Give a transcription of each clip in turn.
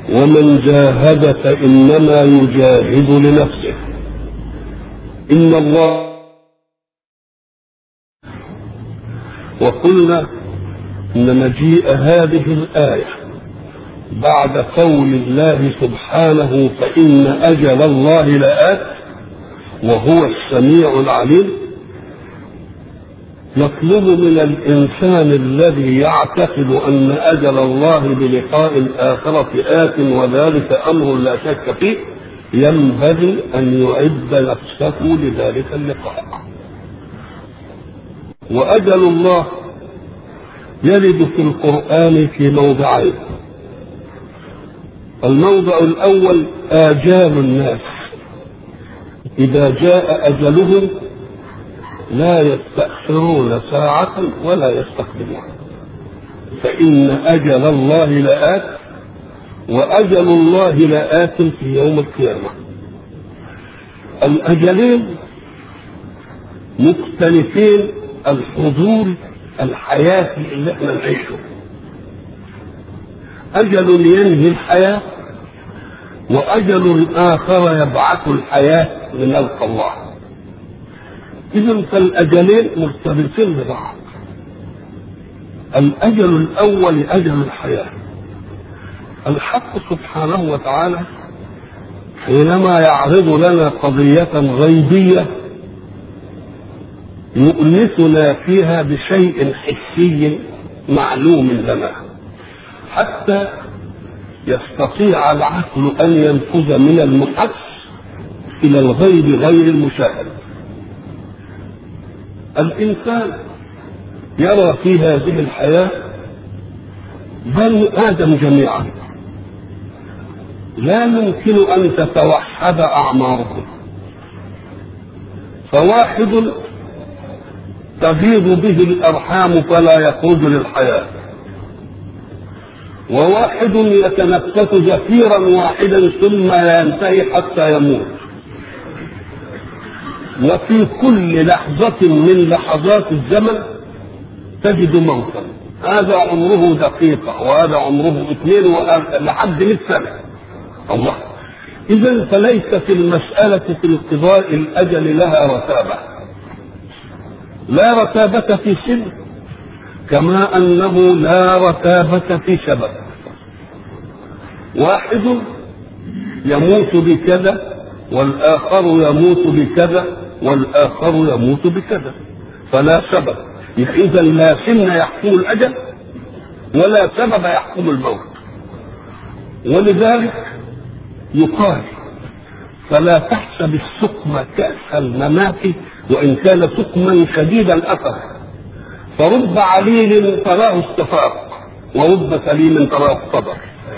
ومن جاهد فإنما يجاهد لنفسه إن الله وقلنا إن مجيء هذه الآية بعد قول الله سبحانه فإن أجل الله لآت وهو السميع العليم يطلب من الإنسان الذي يعتقد أن أجل الله بلقاء الآخرة آت وذلك أمر لا شك فيه ينبغي أن يعد نفسه لذلك اللقاء وأجل الله يرد في القرآن في موضعين الموضع الأول آجال الناس إذا جاء أجلهم لا يستأخرون ساعة ولا يستقدمون فإن أجل الله لآت وأجل الله لآت في يوم القيامة الأجلين مختلفين الحضور الحياتي اللي احنا نعيشه أجل ينهي الحياة وأجل آخر يبعث الحياة لنلقى الله إذا فالأجلين مرتبطين ببعض الأجل الأول أجل الحياة الحق سبحانه وتعالى حينما يعرض لنا قضية غيبية يؤنسنا فيها بشيء حسي معلوم لنا حتى يستطيع العقل أن ينفذ من المحس إلى الغيب غير المشاهد الإنسان يرى في هذه الحياة بني آدم جميعا لا يمكن أن تتوحد أعمارهم فواحد تفيض به الأرحام فلا يخرج للحياة وواحد يتنفس زفيرا واحدا ثم لا ينتهي حتى يموت وفي كل لحظة من لحظات الزمن تجد موتا هذا عمره دقيقة وهذا عمره اثنين لحد 100 سنة الله إذا فليس في المسألة في انقضاء الأجل لها رتابة لا رتابة في سن كما أنه لا رتابة في سبب واحد يموت بكذا والآخر يموت بكذا والآخر يموت بكذا فلا سبب إذا لا سن يحكم الأجل ولا سبب يحكم الموت ولذلك يقال فلا تحسب السقم كأس الممات وإن كان سقما شديد الأثر فرب عليل تراه استفاق ورب سليم تراه اقتدر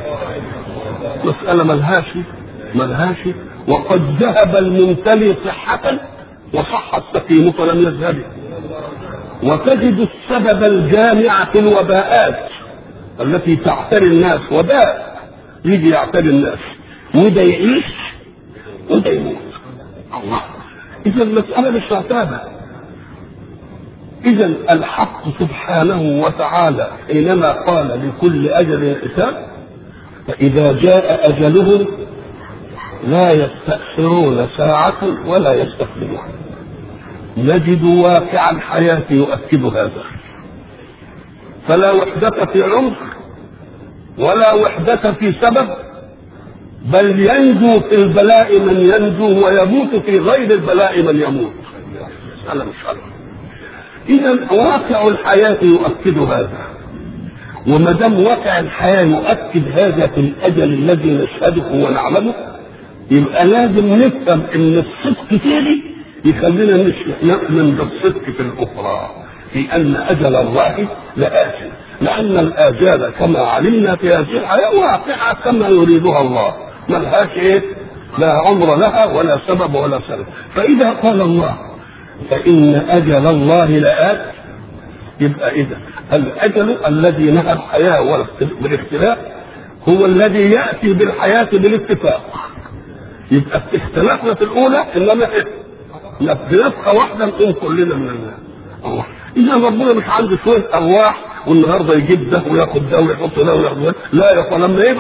مسألة ملهاش ملهاش وقد ذهب الممتلي صحة وصح السقيم فلم يذهب وتجد السبب الجامع في الوباءات التي تعتري الناس وباء يجي يعتري الناس وده يعيش وده يموت الله اذا المساله مش معتاده اذا الحق سبحانه وتعالى حينما قال لكل اجل حساب فاذا جاء اجلهم لا يستأخرون ساعة ولا يستقدمون نجد واقع الحياة يؤكد هذا فلا وحدة في عمر ولا وحدة في سبب بل ينجو في البلاء من ينجو ويموت في غير البلاء من يموت مسألة مش إذا واقع الحياة يؤكد هذا وما دام واقع الحياة يؤكد هذا في الأجل الذي نشهده ونعلمه يبقى لازم نفهم ان الصدق فيه يخلينا نؤمن بالصدق في الاخرى في ان اجل الله لآت لان الاجال كما علمنا في هذه الحياه واقعه كما يريدها الله ملهاش ايه لا عمر لها ولا سبب ولا سبب فاذا قال الله فان اجل الله لآت يبقى اذا الاجل الذي نهى الحياه بالاختلاف هو الذي ياتي بالحياه بالاتفاق يبقى اختلافنا في الاولى انما ايه؟ بنفخه واحده نقوم كلنا من الله اذا ربنا مش عنده شويه ارواح والنهارده يجيب ده وياخد ده ويحط ده وياخد ده لا يا اخوان لما يبعث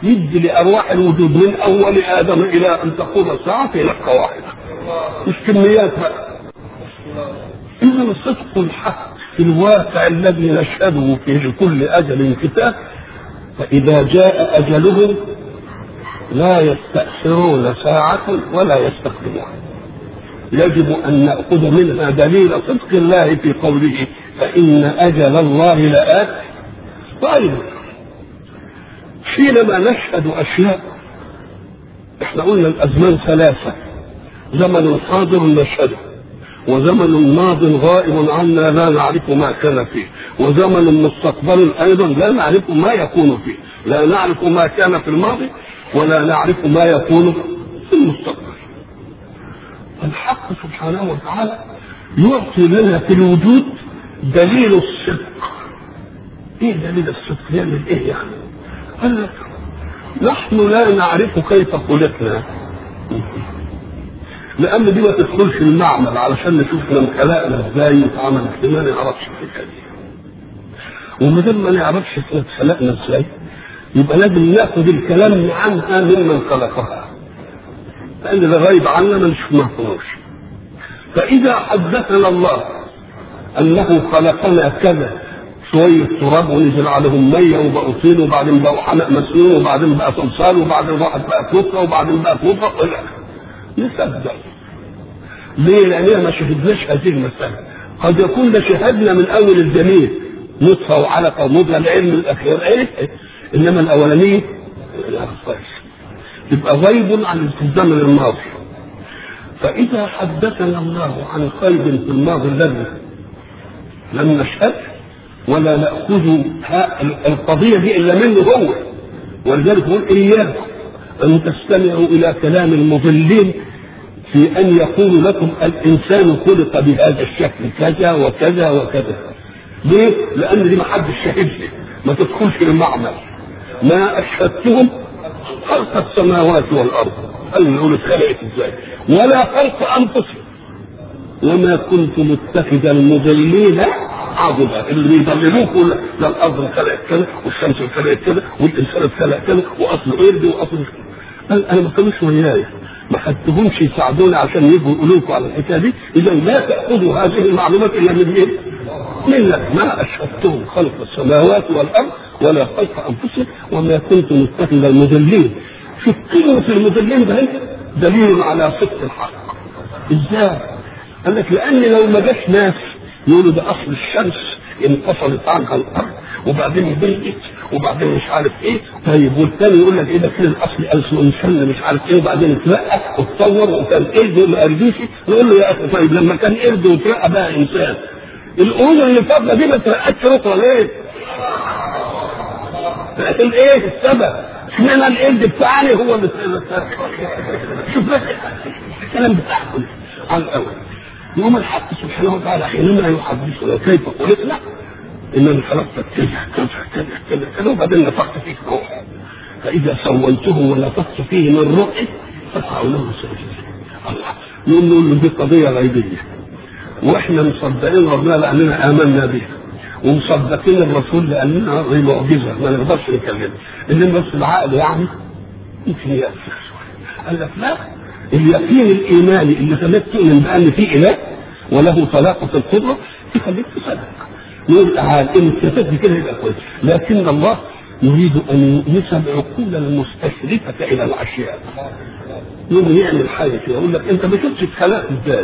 يدي لارواح الوجود من اول ادم الى ان تقوم الساعه في نفخه واحده مش كميات بقى اذا صدق الحق في الواقع الذي نشهده في لكل اجل كتاب فاذا جاء اجلهم لا يستأخرون ساعة ولا يستقدمون يجب أن نأخذ منها دليل صدق الله في قوله فإن أجل الله لآت طيب حينما نشهد أشياء احنا قلنا الأزمان ثلاثة زمن حاضر نشهده وزمن ماض غائب عنا لا نعرف ما كان فيه وزمن مستقبل أيضا لا نعرف ما يكون فيه لا نعرف ما كان في الماضي ولا نعرف ما يكون في المستقبل الحق سبحانه وتعالى يعطي لنا في الوجود دليل الصدق ايه دليل الصدق يعمل ايه يعني قال لك نحن لا نعرف كيف خلقنا لان دي ما تدخلش المعمل علشان نشوف احنا خلقنا ازاي واتعمل ازاي ما نعرفش الحكايه دي وما دام ما نعرفش احنا اتخلقنا ازاي يبقى لازم ناخذ الكلام عنها ممن خلقها لان ده غايب عنا ما نشوفناهوش فاذا حدثنا الله انه خلقنا كذا شوية تراب ونزل عليهم مية وبقوا طين وبعدين بقوا حمأ مسنون وبعدين بقى صلصال وبعدين راحت بقى كفرة وبعدين بقى كفرة نصدق ليه؟ لأننا ما شهدناش هذه المسألة قد يكون ده شهدنا من أول الجميل نطفة وعلقة ومضغة العلم الأخير إيه؟ إنما الأولانية لا كويس يبقى غيب عن الزمن الماضي فإذا حدثنا الله عن خير في الماضي الذي لم نشهد ولا نأخذ القضية دي إلا منه هو ولذلك يقول إياكم أن تستمعوا إلى كلام المضلين في أن يقول لكم الإنسان خلق بهذا الشكل كذا وكذا وكذا ليه؟ لأن دي ما حدش شاهدها ما تدخلش المعمل ما أشهدتهم خلق السماوات والأرض قال نقول اتخلقت ازاي ولا خلق أنفسهم وما كنت متخذ المضلين عضدا اللي بيضللوك لا الارض اتخلقت كذا والشمس اتخلقت كذا والانسان اتخلق كذا واصل قرد واصل قال انا ما كانوش وياي ما خدتهمش يساعدوني عشان يجوا يقولوا لكم على الحكايه دي اذا لا تاخذوا هذه المعلومات الا من ايه؟ منك ما اشهدتهم خلق السماوات والارض ولا خلق انفسهم وما كنت متخذ المضلين شوف كلمه المضلين ده دليل على صدق الحق ازاي؟ قال لك لان لو ما جاش ناس يقولوا ده اصل الشمس انفصلت عنها الارض وبعدين برقت وبعدين مش عارف ايه طيب والتاني يقول لك ايه ده كده الاصل اصل انسان مش عارف ايه وبعدين اترقى واتطور وكان قرد وما قردوش نقول له يا اخي طيب لما كان قرد واترقى بقى انسان الامور اللي فاضله دي ما اترقتش رطوه ليه؟ لكن ايه السبب؟ اشمعنى القرد بتاعنا هو اللي شوف بس الكلام بتاعكم على الاول يقوم الحق سبحانه وتعالى حينما يحدثنا كيف خلقنا انني خلقتك كذا كذا كذا كذا كذا وبعدين نفخت فيك روح فاذا سويته ونفخت فيه من روحي فقعوا له ساجدين الله نقول له دي قضيه غيبيه واحنا مصدقين ربنا لاننا امنا به ومصدقين الرسول لاننا دي معجزه ما نقدرش نكلمه انما بس العقل يعني يمكن ياثر شويه قال لك لا اليقين الايماني اللي خلاك تؤمن بان في اله وله طلاقه القدره يخليك تصدق نقول تعالى ان كتبت كده يبقى كويس لكن الله يريد ان يؤنس العقول المستشرفه الى الاشياء يقوم يعمل حاجه كده يقول لك انت ما شفتش اتخلقت ازاي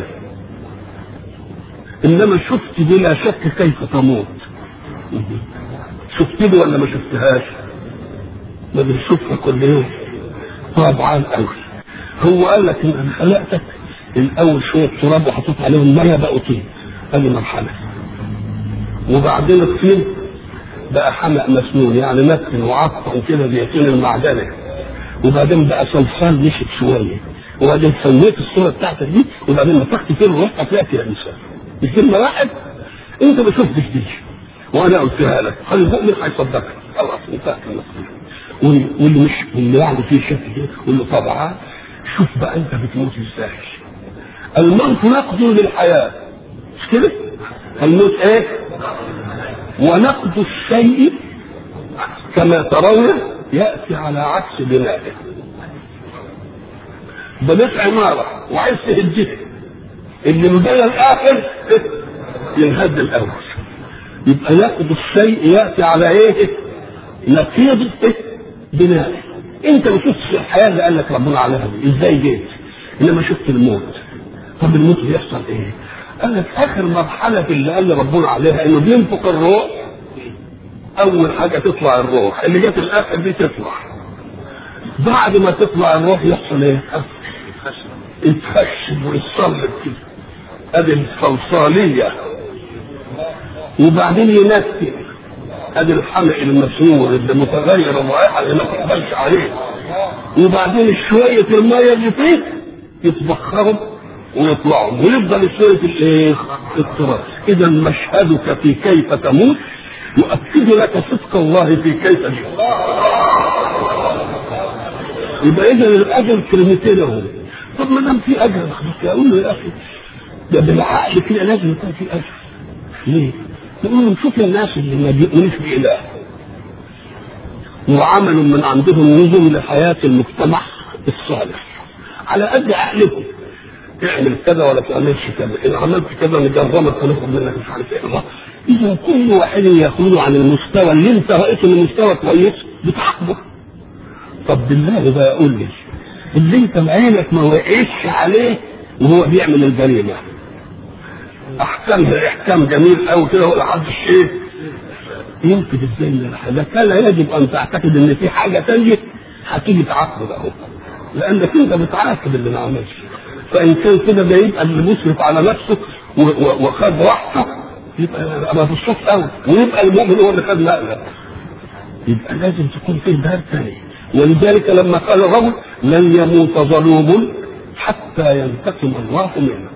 انما شفت بلا شك كيف تموت شفت دي ولا ما شفتهاش ما بنشوفها كل يوم طبعا قوي هو قال لك ان انا خلقتك الاول شويه تراب وحطيت عليهم ميه بقوا طين ادي مرحله وبعدين الطين بقى حمأ مسنون يعني متن وعطر كده زي طين المعدنه وبعدين بقى صلصال نشف شويه وبعدين سويت الصوره بتاعتك دي وبعدين نفخت فيه الروح طلعت يا انسان مش كلمه واحد انت ما شفتش دي وانا قلتها لك خلي المؤمن هيصدقك خلاص انتهت المسألة واللي مش واللي يعني فيه شك كده واللي طبعا شوف بقى انت بتموت ازاي الموت نقد للحياة مش كده الموت ايه ونقد الشيء كما ترون ياتي على عكس بنائه بنيت عماره وعايز تهدها اللي مبنى الاخر ينهد الاول يبقى ياخد الشيء ياتي على ايه؟ نقيض بنائه انت ما شفتش الحياه اللي قال لك ربنا عليها دي ازاي جيت؟ انما شفت الموت طب الموت بيحصل ايه؟ قال لك اخر مرحله في اللي قال ربنا عليها انه بينفق الروح اول حاجه تطلع الروح اللي جت الاخر دي تطلع بعد ما تطلع الروح يحصل ايه؟ يتخشب ويتصلب كده ادي الصلصاليه وبعدين ينكت ادي الحلق المسنور اللي متغير الرائحه اللي ما تقبلش عليه وبعدين شويه الميه اللي فيه يتبخروا ويطلعوا ويفضل شويه الايه؟ التراب اذا مشهدك في كيف تموت يؤكد لك صدق الله في كيف تموت يبقى اذا الاجر كلمتين اهو طب ما دام في اجر اقول له يا اخي ده بالعقل كده لازم يكون في اجر ليه؟ نقول له نشوف الناس اللي ما بيؤمنوش باله وعملوا من عندهم نظم لحياه المجتمع الصالح على قد عقلكم اعمل كذا ولا تعملش كذا ان عملت كذا نجرمك وناخد منك مش عارف ايه اذا كل واحد يخرج عن المستوى اللي انت رايته انه مستوى كويس بتعاقبه طب بالله بقى قول لي اللي انت بعينك ما وقعتش عليه وهو بيعمل الجريمه احكامها احكام جميل قوي كده ولا حد شيء ينفذ ازاي من ده كان يجب ان تعتقد ان في حاجه ثانيه هتيجي تعاقبه ده لانك انت بتعاقب اللي ما عملش فان كان كده ده يبقى اللي مسرف على نفسه وخد راحته يبقى ما في الصوت قوي ويبقى المؤمن هو اللي خد نقله يبقى لازم تكون فيه دار ثاني ولذلك لما قال الرجل لن يموت ظلوم حتى ينتقم الله منه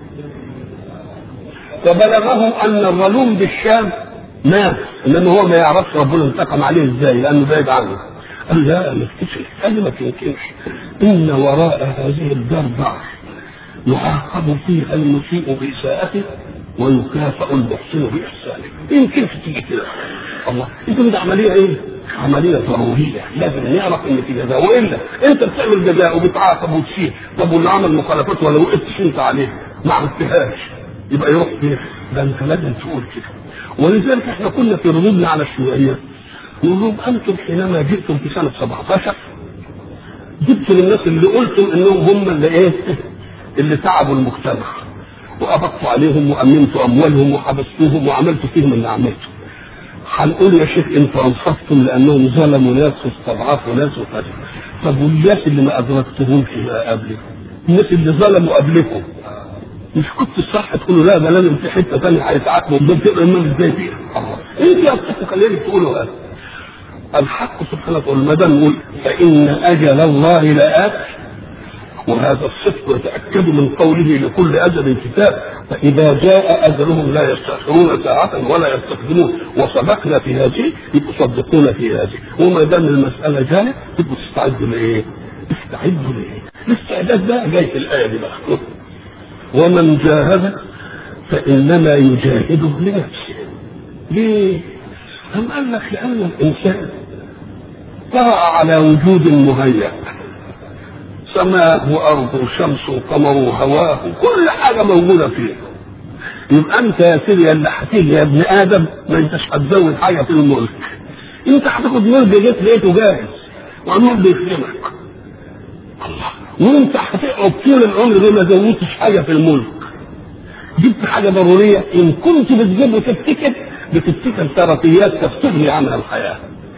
فبلغه ان الظلوم بالشام مات انما هو ما يعرفش ربنا انتقم عليه ازاي لانه بعيد عنه قال لا ما تفتكرش هذه ما تمكنش ان وراء هذه الدار دار يعاقب فيها المسيء باساءته ويكافئ المحسن باحسانه يمكن تيجي كده الله انت ده عمليه ايه؟ عمليه ضروريه لازم نعرف ان في جزاء والا انت بتعمل جزاء وبتعاقب وتشيل طب واللي عمل مخالفات ولا وقفتش انت عليه ما عرفتهاش يبقى يروح فين؟ ده انت لازم تقول كده ولذلك احنا كنا في ردودنا على الشيوعيه نقول لهم انتم حينما جئتم في سنه 17 جبتوا للناس اللي قلتم انهم هم اللي ايه؟ اللي تعبوا المجتمع وقبضتوا عليهم وامنتوا اموالهم وحبستوهم وعملتوا فيهم اللي عملته هنقول يا شيخ انتوا انصفتم لانهم ظلموا ناس واستضعفوا ناس وكذا طب والناس اللي ما ادركتهمش بقى قبلكم الناس اللي ظلموا قبلكم مش كنت الصح تقولوا لا ده لازم في حته ثانيه هيتعاقبوا ده بتقرا الناس ازاي فيها انت يا اخي خليني تقولوا هذا الحق سبحانه وتعالى ما دام نقول فان اجل الله لآت وهذا الصدق يتأكد من قوله لكل أجل كتاب فإذا جاء أجلهم لا يستأخرون ساعة ولا يستقدمون وسبقنا في هذه يبقوا صدقونا في هذه وما دام المسألة جاية يبقوا تستعدوا لإيه؟ استعدوا لإيه؟ الاستعداد ده جاي في الآية دي بقى ومن جاهد فإنما يجاهده لنفسه ليه؟ أم قال لك لأن الإنسان طرأ على وجود مهيأ سماء وارض وشمس وقمر وهواه وكل حاجه موجوده فيه يبقى انت يا سيدي اللي هتيجي يا ابن ادم ما انتش هتزود حاجه في الملك انت هتاخد ملك جيت لقيته جاهز وعمال بيخدمك الله وانت هتقعد طول العمر دي ما زودتش حاجه في الملك جبت حاجه ضروريه ان كنت بتجيب وتفتكر بتفتكر ترقيات تستغني عنها الحياه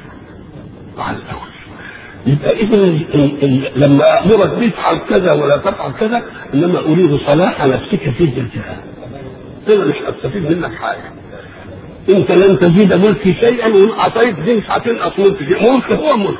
على الاول يبقى اذا لما امرك تفعل كذا ولا تفعل كذا انما اريد صلاح نفسك في الالتزام انا مش هستفيد منك حاجه انت لن تزيد ملكي شيئا وان اعطيت دي مش هتنقص ملكي ملك هو ملك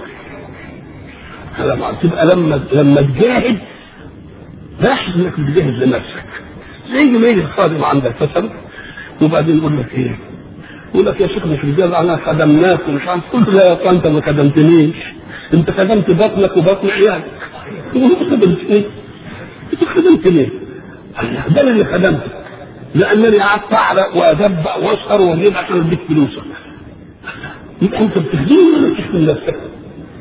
لما تبقى لما لما تجاهد لاحظ انك بتجاهد لنفسك زي ما يجي الخادم عندك فسد وبعدين يقول لك ايه؟ يقول لك يا شيخ مش رجال انا خدمناك ومش عارف قلت لا يا انت ما خدمتنيش انت خدمت بطنك وبطن عيالك انت خدمت ايه؟ انت خدمت ليه؟ ده انا اللي خدمتك لانني قعدت اعرق وادبق واسهر واجيب عشان اديك فلوسك يبقى انت بتخدمني ولا بتخدم نفسك؟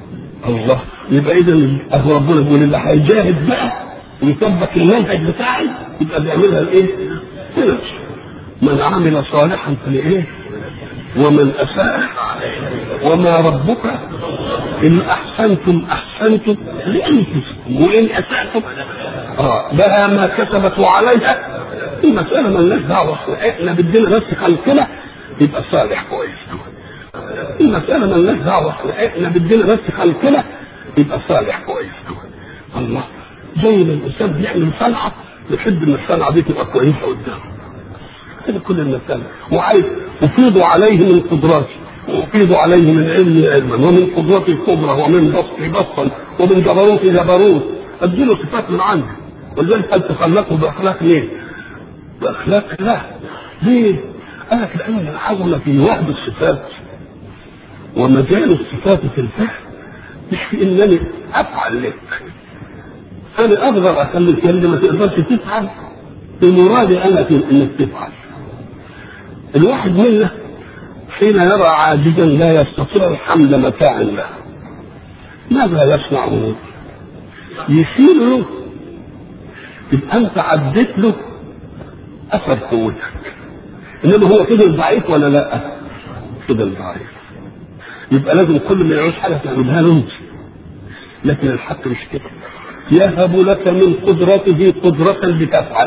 الله يبقى اذا اهو ربنا بيقول اللي هيجاهد بقى ويطبق المنهج بتاعي يبقى بيعملها الايه؟ بنفسه من عمل صالحا فلايه؟ ومن اساء وما ربك ان احسنتم احسنتم لانفسكم وان اساتم اه لها ما كسبت وعليها المساله مالناش دعوه احنا بدنا بس خلقنا يبقى صالح كويس المساله مالناش دعوه احنا بدنا بس خلقنا يبقى صالح كويس الله زي ما الانسان بيعمل صنعه يحب ان الصنعه دي تبقى كويسه قدامه هذا كل المسألة وعايز أفيض عليه من قدراتي وأفيض عليه من علمي علما ومن قدرتي الكبرى ومن بسطي بسطا ومن جبروتي جبروت أديله صفات من عندي ولذلك هل تخلقوا بأخلاق ليه؟ بأخلاق الله ليه؟ قال لك لأن العظمة في وحد الصفات ومجال الصفات في الفهم مش في إنني أفعل لك أنا أقدر أخليك اللي ما تقدرش تفعل بمرادي أنا في إنك تفعل الواحد منا حين يرى عاجزا لا يستطيع الحمل متاع له ماذا يصنع يشير له يبقى انت عديت له اثر قوتك انما هو فضل ضعيف ولا لا فضل ضعيف يبقى لازم كل ما يعوز حاجه تعملها له انت لكن الحق مش كده يهب لك من قدرته قدرة لتفعل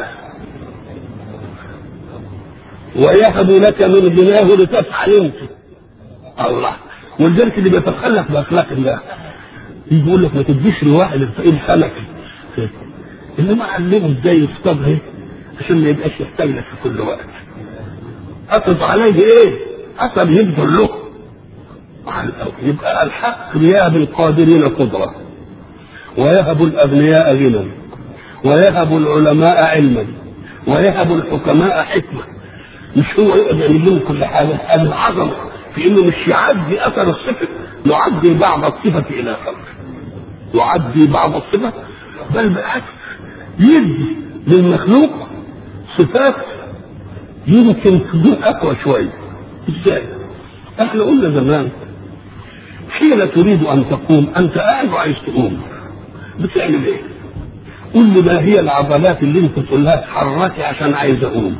ويهب لك من غناه لتفعل انت الله ولذلك اللي بيتخلق باخلاق الله يقول لك ما تديش لواحد الفقير سمكه انما علمه ازاي يصطاد ايه عشان ما يبقاش يحتاج لك في كل وقت اقف عليه ايه اثر يبذل له يبقى الحق يهب القادرين قدره ويهب الاغنياء غنى ويهب العلماء علما ويهب الحكماء حكمه مش هو يقعد يعمل لهم كل حاجه هذا العظمه في انه مش يعدي اثر الصفه يعدي بعض الصفه الى خلقه يعدي بعض الصفه بل بالعكس يدي للمخلوق صفات يمكن تكون اقوى شويه ازاي؟ احنا قلنا زمان حين تريد ان تقوم انت قاعد وعايز تقوم بتعمل ايه؟ قل لي ما هي العضلات اللي انت تقول لها اتحركي عشان عايز اقوم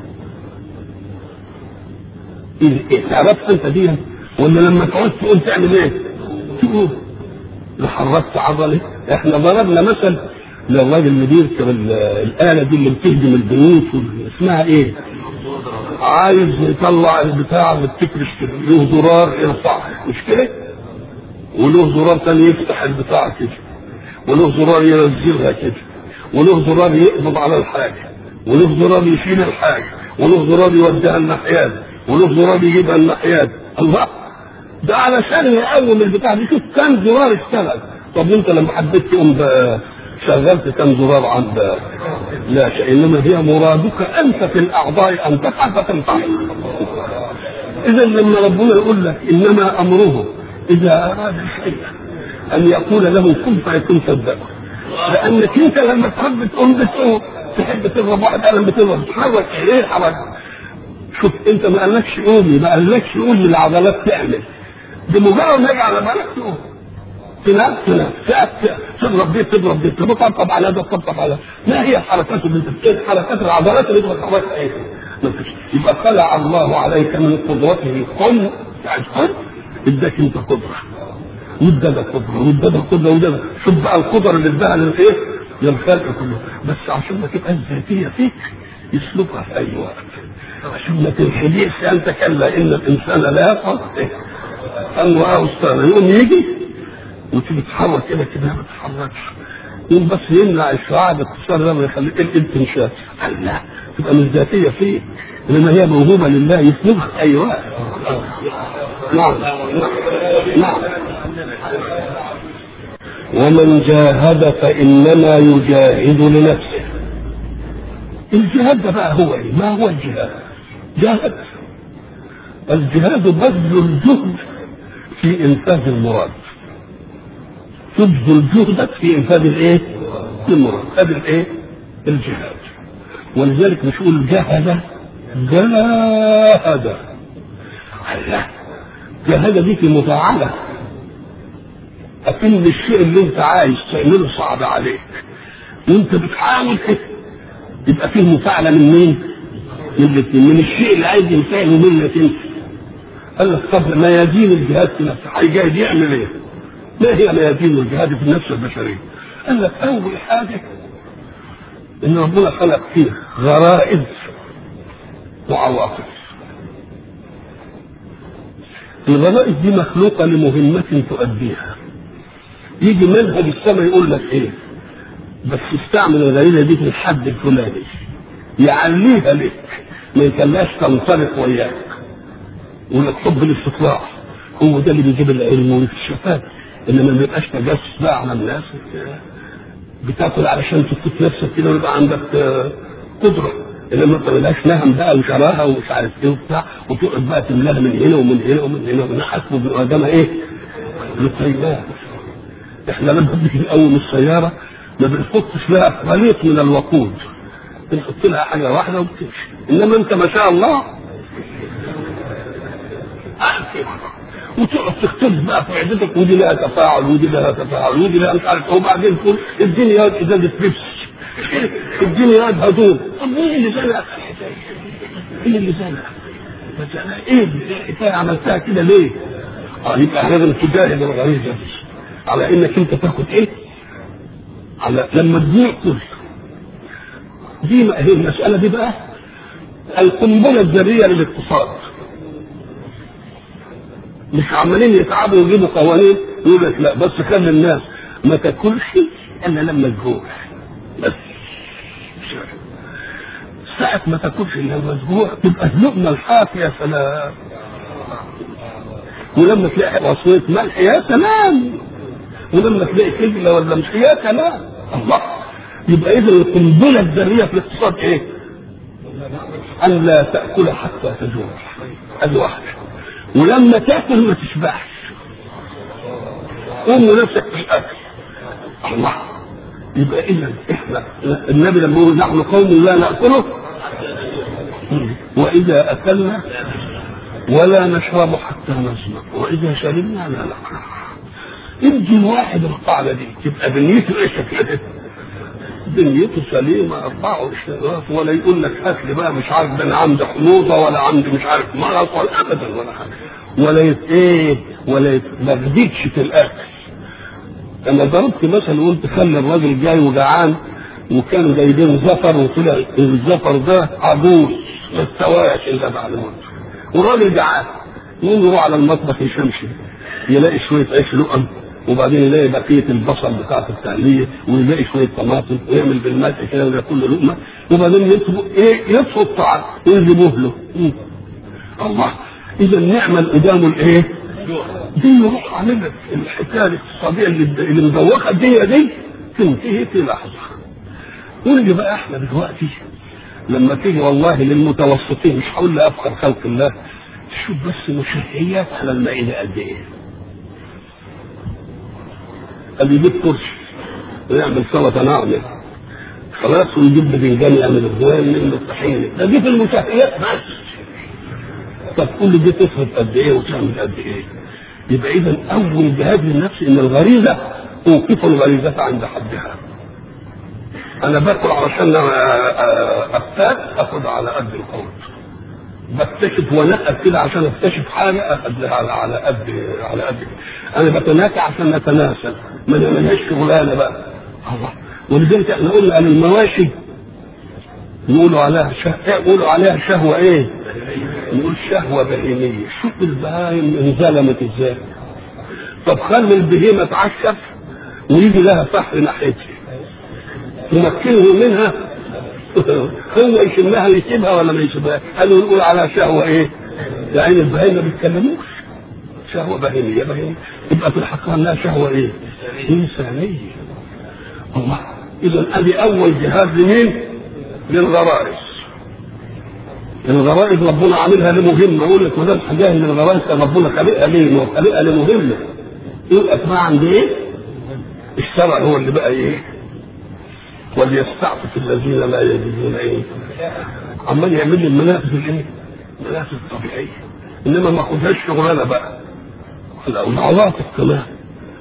إيه تعرفها انت دي ولا لما تعوز تقوم تعمل ايه؟ تقوم لو حركت عضلة احنا ضربنا مثل للراجل اللي بيركب الآلة دي اللي بتهدم البيوت اسمها ايه؟ عايز يطلع البتاع اللي بتكرش كده له زرار يرفع مش كده؟ وله زرار تاني يفتح البتاع كده وله زرار ينزلها كده وله زرار يقبض على الحاجة وله زرار يشيل الحاجة وله زرار يوديها الناحيات وله زرار يجيبها الناحيات الله ده علشان يقوم البتاع دي شوف كم زرار اشتغل طب انت لما حبيت تقوم شغلت كم زرار عند لا شيء انما هي مرادك انت في الاعضاء ان تفعل فتنفعل اذا لما ربنا يقول لك انما امره اذا اراد شيئا ان يقول له كن فيكون صدقه لانك انت لما تحب تقوم بتقوم تحب تضرب واحد قلم بتضرب تحرك ايه الحركه شوف انت ما قالكش قومي ما قالكش قول للعضلات تعمل بمجرد ما يجي على بالك تقوم تنام تنام تضرب دي تضرب دي تطبطب على ده تطبطب على ما هي الحركات اللي انت بتقول حركات العضلات اللي انت بتحركها ايه؟ يبقى خلع الله عليك من قدرته كن يعني كن اداك انت قدره وادانا قدره وادانا قدره وادانا شوف بقى القدره اللي اداها للايه؟ للخلق كله بس عشان ما تبقى الذاتيه فيك يسلبها في اي وقت عشان ما تنحديش انت كلا ان الانسان لا يفعل ان راه استغنى يقوم يجي وتيجي تتحرك كده كده ما تتحركش يقوم بس يمنع الشعاع باتصال ده ما يخليك انت تنشاف قال لا تبقى مش ذاتيه فيك انما هي موهوبه لله يسلبها في اي وقت نعم نعم ومن جاهد فانما يجاهد لنفسه الجهاد ده بقى هو ايه؟ ما هو الجهاد؟ جاهد الجهاد بذل الجهد في انفاذ المراد تبذل جهدك في انفاذ الايه؟ المراد هذا الايه؟ الجهاد ولذلك مش يقول جاهد جاهد الله جاهد دي في مفاعلة اكن الشيء اللي انت عايز تعمله صعب عليك وانت بتحاول كده يبقى فيه مفاعله من مين؟ من الاثنين من الشيء اللي عايز ينفعله منك انت قال لك طب ميادين الجهاد في نفسه هيجاهد يعمل ايه؟ ما هي ميادين الجهاد في النفس البشريه؟ قال لك اول حاجه ان ربنا خلق فيه غرائز وعواطف الغرائز دي مخلوقه لمهمه تؤديها يجي منهج السماء يقول لك ايه بس استعمل الغريزه دي في الحد الفلاني يعليها لك ما يخليهاش تنطلق وياك يقول لك حب الاستطلاع هو ده اللي بيجيب العلم والاكتشافات انما ما يبقاش تجسس بقى على الناس بتاكل علشان تثبت نفسك كده ويبقى عندك قدره انما ما تعملهاش نهم بقى وشراها ومش عارف ايه وبتاع وتقعد بقى تملاها من هنا ومن هنا ومن هنا ومن حسب ابن ادم ايه؟ للطيبات احنا لما بنيجي نقوم السياره ما بنحطش لها خليط من الوقود بنحط لها حاجه واحده وبتمشي انما انت ما شاء الله وتقعد تختلف بقى في عدتك ودي لها تفاعل ودي لها تفاعل ودي لها مش عارف وبعدين تقول اديني ياد ازازه بيبسي اديني ياد هدوم طب مين اللي زنق مين اللي زنق؟ ايه الحكايه عملتها كده ليه؟ اه يبقى لازم تجاهد الغريزه دي على انك انت تاخد ايه؟ على لما تبيع كل دي ما هي المساله دي بقى القنبله الذريه للاقتصاد مش عمالين يتعبوا ويجيبوا قوانين يقول لك لا بس خلي الناس ما تاكلش الا لما تجوع بس ساعة ما تاكلش الا لما تجوع تبقى اللقمة الحافية يا سلام ولما تلاقي وصوية ملح يا سلام ولما تلاقي كبلة ولا مش يا سلام الله يبقى اذا القنبلة الذرية في الاقتصاد ايه؟ أن لا تأكل حتى تجوع هذه واحدة ولما تاكل ما تشبعش قوم نفسك في الاكل الله يبقى اذا احنا النبي لما يقول نحن قوم لا ناكله واذا اكلنا ولا نشرب حتى نسمع واذا شربنا لا نقرا ادي واحد القاعده دي تبقى بنيته ايش كده دنيته سليمة أربعة اشتراك ولا يقول لك هات لي بقى مش عارف ده أنا عندي حموضة ولا عندي مش عارف مرض ولا أبدا ولا حاجة ولا يت إيه ولا يت ما بديكش في الأكل أنا ضربت مثل وقلت خلي الراجل جاي وجعان وكانوا جايبين زفر وطلع الزفر ده عجوز ما استواش إلا بعد موته والراجل جعان يقوم يروح على المطبخ يشمشم يلاقي شوية عيش لقم وبعدين يلاقي بقيه البصل بتاعت التقليه ويلاقي شويه طماطم ويعمل بالملح كده وياكل له لقمه وبعدين يطلب ايه يطفوا الطعام ويجيبوه له الله اذا نعمل قدامه الايه؟ دي يروح عامل الحكايه الاقتصاديه اللي اللي مدوخه الدنيا دي تنتهي في لحظه. قول لي بقى احنا دلوقتي لما تيجي والله للمتوسطين مش هقول لافقر خلق الله تشوف بس مشهيات على المائده قد ايه؟ قال يجيب كرسي ويعمل سلطه ناعمه خلاص ويجيب باذنجان يعمل الغوان يعمل الطحينه ده دي في المشهيات بس طب كل دي تصرف قد ايه وتعمل قد ايه يبقى اذا اول جهاد للنفس ان الغريزه اوقف الغريزه عند حدها انا باكل علشان افتات اخد على قد القوت بكتشف وانقل كده عشان اكتشف حاجه اخد لها على على قد على قد انا بتناكى عشان نتناسل ما نعملهاش شغلانه بقى الله ولذلك احنا قلنا عن المواشي نقولوا عليها شه... يقولوا عليها شهوه ايه؟ نقول شهوه بهيميه شوف البهايم انظلمت ازاي طب خلي البهيمه تعشف ويجي لها فحر ناحيتها تمكنه منها هو يشمها ويسيبها ولا ما يسيبها قالوا نقول على شهوه ايه؟ يعني البهايم ما بيتكلموش شهوه بهيميه بهيميه يبقى في الحقيقه انها شهوه ايه؟ انسانيه الله اذا ادي اول جهاد لمين؟ للغرائز الغرائز ربنا عاملها لمهمه يقول لك ما دام جاهل للغرائز كان ربنا خلقها ليه؟ ما هو خلقها لمهمه يبقى ما عند ايه؟ الشرع هو اللي بقى ايه؟ وليستعفف الذين لا يجدون ايه؟ عمال يعمل لي المنافذ الايه؟ المنافذ الطبيعيه انما ما خدهاش شغلانه بقى لا والعواطف كمان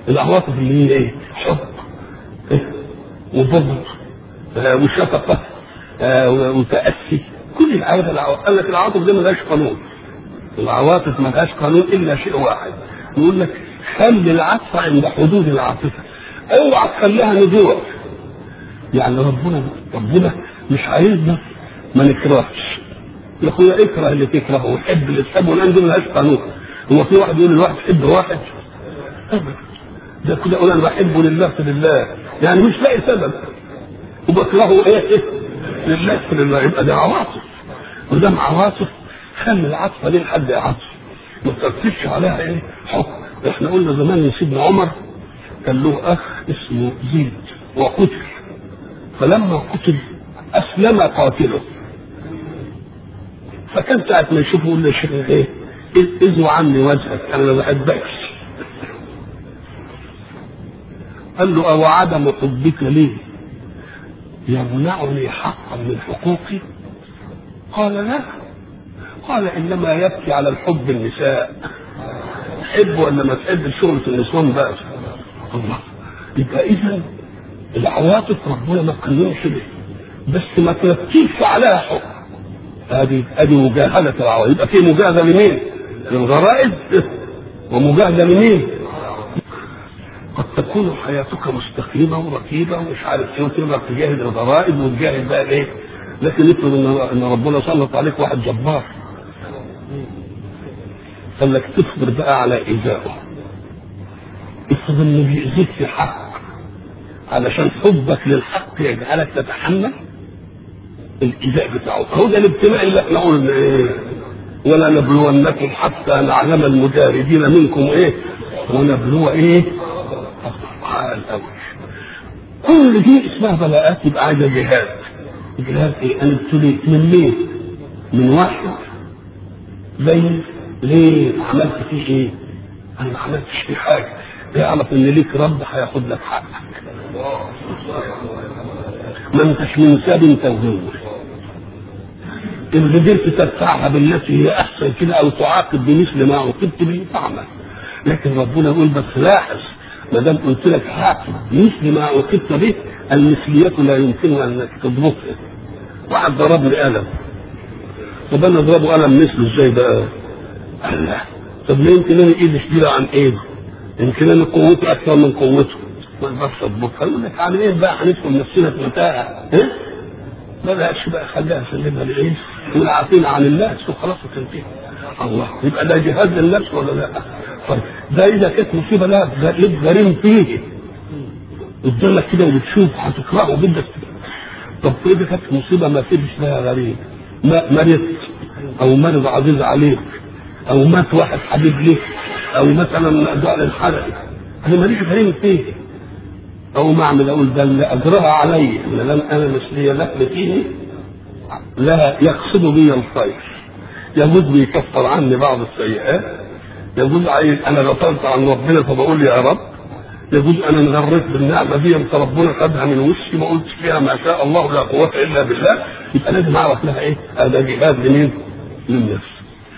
العواطف اللي هي ايه؟ حب إيه؟ وبغض آه، وشفقه آه، وتاسي كل العواطف قال لك العواطف دي ملهاش قانون العواطف ملهاش قانون الا شيء واحد يقول لك خلي العطف عند حدود العاطفه اوعى تخليها نزوع يعني ربنا ربنا مش عايزنا ما نكرهش يا اخويا اكره اللي تكرهه وحب اللي تحبه لان دي ملهاش قانون هو في واحد يقول للواحد حب واحد ابدا ده كده يقول انا بحبه لله في لله يعني مش لاقي سبب وبكرهه ايه, إيه؟ لله في لله يبقى ده عواطف وده عواطف خلي العاطفه دي لحد عاطفه ما تركزش عليها ايه حكم احنا قلنا زمان سيدنا عمر كان له اخ اسمه زيد وقتل فلما قتل اسلم قاتله فكان ساعة ما يشوفه يقول له شيخ ايه اذو عني وجهك انا ما بحبكش قال له او عدم حبك لي يمنعني حقا من حقوقي قال لا قال انما يبكي على الحب النساء تحب ولا ما تحب شغلة النسوان بقى الله يبقى اذا العواطف ربنا ما قيمش به بس ما تركزش عليها حكم ادي ادي مجاهده العواطف يبقى في مجاهده لمين؟ للغرائز ومجاهده لمين؟ قد تكون حياتك مستقيمة ورتيبة ومش عارف ايه وتقدر تجاهد الغرائز وتجاهد بقى ايه لكن افرض ان ان ربنا سلط عليك واحد جبار قال لك تصبر بقى على ايذائه افرض انه بيأذيك في حق علشان حبك للحق يجعلك تتحمل الايذاء بتاعه هو ده الابتلاء اللي احنا قلنا ايه ولا نبلونكم حتى نعلم المجاهدين منكم ايه ونبلو ايه القرآن الأول كل دي اسمها بلاءات يبقى عايزة جهاد جهاد ايه انا ابتليت من مين من واحد زي ليه عملت فيه ايه انا ما عملتش فيه حاجه يعرف ان ليك رب هياخد لك حقك ما انتش من ساب توهيد ان قدرت تدفعها بالتي هي احسن كده او تعاقب بمثل ما عوقبت به فاعمل لكن ربنا يقول بس لاحظ ما دام قلت لك عاقب مثل ما عوقبت به المثلية لا يمكن انك تضبطها واحد ضربني قلم طب انا اضربه قلم مثله ازاي بقى؟ قال لا طب ليه يمكن انا ايدي شديده عن ايده يمكن انا قوتي اكثر من قوته ما اقدرش اضبطها يقول لك عامل ايه بقى هندخل نفسنا في متاهه ها؟ ما بقاش بقى خليها سلمها للعيش والعافين عن الناس وخلاص وتنتهي الله يبقى ده جهاد للنفس ولا لا؟ طيب ده اذا كانت مصيبه لا ليك غريم فيه قدامك كده وبتشوف هتقراه جدا طب اذا كانت مصيبه ما فيش لها غريب ما مرضت او مرض عزيز عليك او مات واحد حبيب ليك او مثلا جاء للحرق انا ماليش غريم فيه او ما اعمل اقول ده اللي اجرها علي ان لم انا مش ليا لحم فيه لا يقصد بي الخير يجوز بيكفر عني بعض السيئات يجوز عايز انا غفلت عن ربنا فبقول يا رب يجوز انا انغريت بالنعمه دي انت ربنا خدها من وشي ما قلتش فيها ما شاء الله لا قوه الا بالله يبقى لازم اعرف لها ايه؟ هذا جهاد لمين؟ للنفس.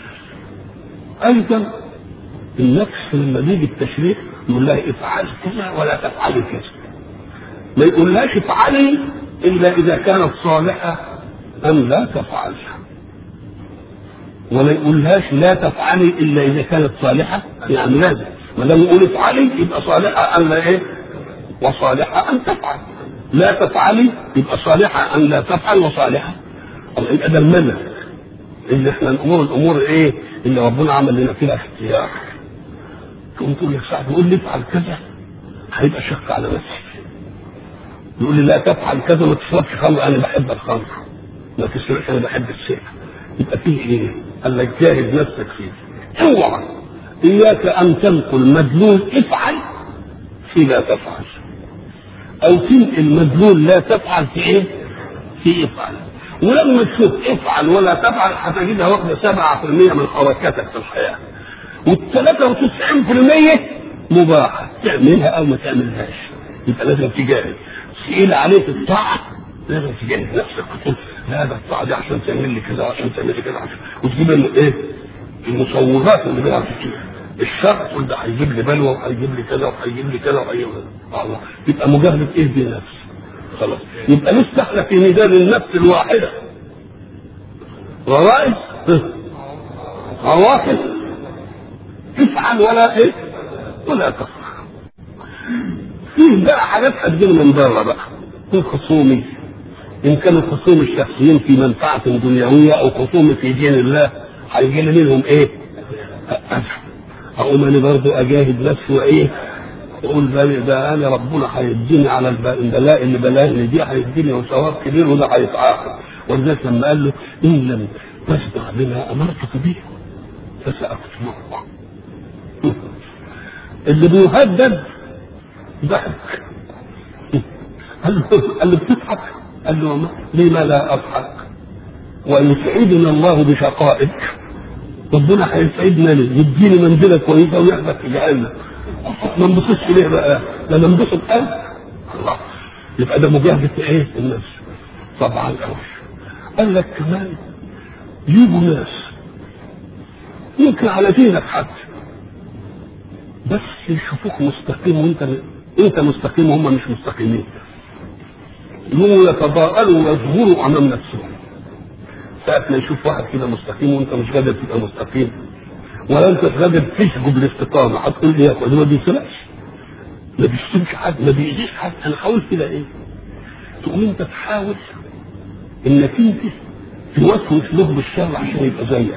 ايضا النفس لما بيجي التشريع يقول لها افعلي كذا ولا تفعلي كذا. ما يقولهاش افعلي الا اذا كانت صالحه ام لا تفعلها. ولا يقولهاش لا تفعلي الا اذا كانت صالحه يعني لازم ما دام يقول افعلي يبقى صالحه ان لا ايه؟ وصالحه ان تفعل. لا تفعلي يبقى صالحه ان لا تفعل وصالحه. الله يبقى ده المنهج. ان احنا الامور الامور ايه؟ اللي ربنا عمل لنا فيها اختيار. تقوم تقول لك ساعه يقول لي افعل كذا هيبقى شق على نفسي. يقول لي لا تفعل كذا ما تشربش خمر انا بحب الخمر. ما تسرقش انا بحب السرقه. يبقى فيه ايه؟ قال لك جاهد نفسك فيه. اوعى اياك ان تنقل مدلول افعل في لا تفعل. او تنقل مدلول لا تفعل في ايه؟ في افعل. ولما تشوف افعل ولا تفعل هتجدها واخده 7% من حركاتك في الحياه. وال 93% مباحه تعملها او ما تعملهاش. يبقى لازم تجاهد. ثقيل عليك الطاعه لازم تجاهد نفسك وتقول لا ده الطاعه دي عشان تعمل لي كذا وعشان تعمل لي كذا عشان وتجيب ايه؟ المصورات اللي بيها الشر تقول ده هيجيب لي بلوى وهيجيب لي كذا وهيجيب لي كذا وهيجيب لي الله يبقى مجاهده ايه بنفس خلاص يبقى لسه احنا في ميدان النفس الواحده غرائز عواقب تفعل ولا ايه ولا تفعل فيه بقى حاجات هتجيب من بره بقى في خصومي ان كانوا خصوم الشخصيين في منفعه دنيويه او خصوم في دين الله هيجي لي منهم ايه؟ أفهم. اقوم انا برضه اجاهد نفسي وايه؟ اقول ده, ده انا ربنا هيديني على البلاء اللي بلاهني دي هيديني ثواب كبير وده هيتعاقب ولذلك لما قال له ان لم تصدع بما امرتك به فساكتمك اللي بيهدد ضحك قال له قال له بتضحك؟ قال له ما لما لا اضحك؟ ويسعدنا الله بشقائك ربنا هيسعدنا ليه؟ يديني منزله كويسه ويحبس في جهنم ما انبسطش ليه بقى؟ ده انا انبسط انا الله يبقى ده مجاهده ايه؟ النفس طبعا قوي قال لك كمان جيبوا ناس يمكن على دينك حتى بس يشوفوك مستقيم وانت انت مستقيم وهم مش مستقيمين يقوموا يتضاءلوا ويظهروا امام نفسهم ساعة ما يشوف واحد كده مستقيم وانت مش قادر تبقى مستقيم ولا انت مش قادر تشجب الاستقامة هتقول لي يا اخوان ما بيسرقش ما بيشتمش حد ما بيأذيش حد انا حاول كده ايه تقوم انت تحاول انك انت توسوس له بالشر عشان يبقى زيك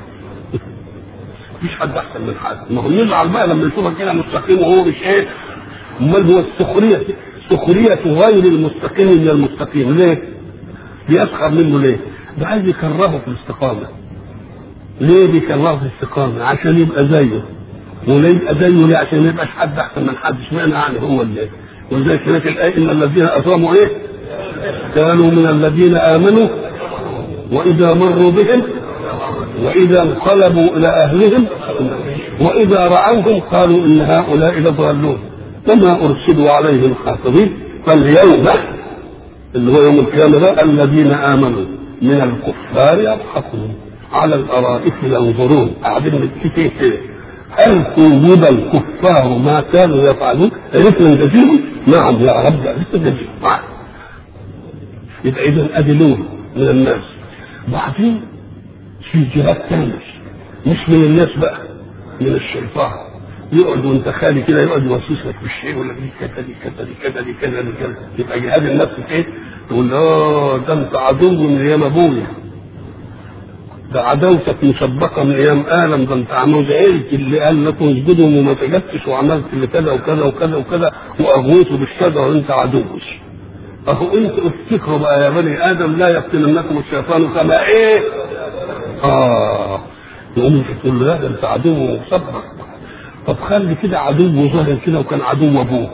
مفيش حد احسن من حد ما هو يزعل بقى لما يشوفك كده مستقيم وهو مش ايه امال هو السخريه سخريه غير المستقيم من المستقيم ليه؟ بيسخر منه ليه؟ ده عايز يكرهه في الاستقامه ليه بيكرهه في الاستقامه؟ عشان يبقى زيه وليه يبقى زيه ليه؟ عشان ما يبقاش حد احسن من حد اشمعنى يعني هو اللي ولذلك هناك الايه ان الذين اجرموا ايه؟ كانوا من الذين امنوا واذا مروا بهم واذا انقلبوا الى اهلهم واذا راوهم قالوا ان هؤلاء لضالون وما ارسلوا عليهم حافظين فاليوم اللي هو يوم القيامه ده الذين امنوا من الكفار يضحكون على الارائك ينظرون قاعدين متكتين كده هل ثوب الكفار ما كانوا يفعلون رفلا جزيلا نعم يا رب رفلا جزيلا يبقى اذا ادي لون من الناس بعدين في جهات ثانية مش من الناس بقى من الشيطان يقعد وانت خالي كده يقعد يوسوس لك بالشيء ولا دي كذا دي كذا دي كذا دي كذا دي كذا يبقى جهاد النفس ايه؟ تقول اه ده انت عدو من ايام ابويا ده عداوتك مسبقة من ايام ادم ده انت عمود زعلت اللي قال لكم اسجدوا وما سجدتش وعملت اللي كذا وكذا وكذا وكذا واغويته بالشجره وانت عدوش اهو انت افتكروا بقى يا بني ادم لا يفتننكم الشيطان كما ايه؟ اه يقوم انت تقول له لا ده انت عدو مسبق طب خلي كده عدو ظاهر كده وكان عدو ابوه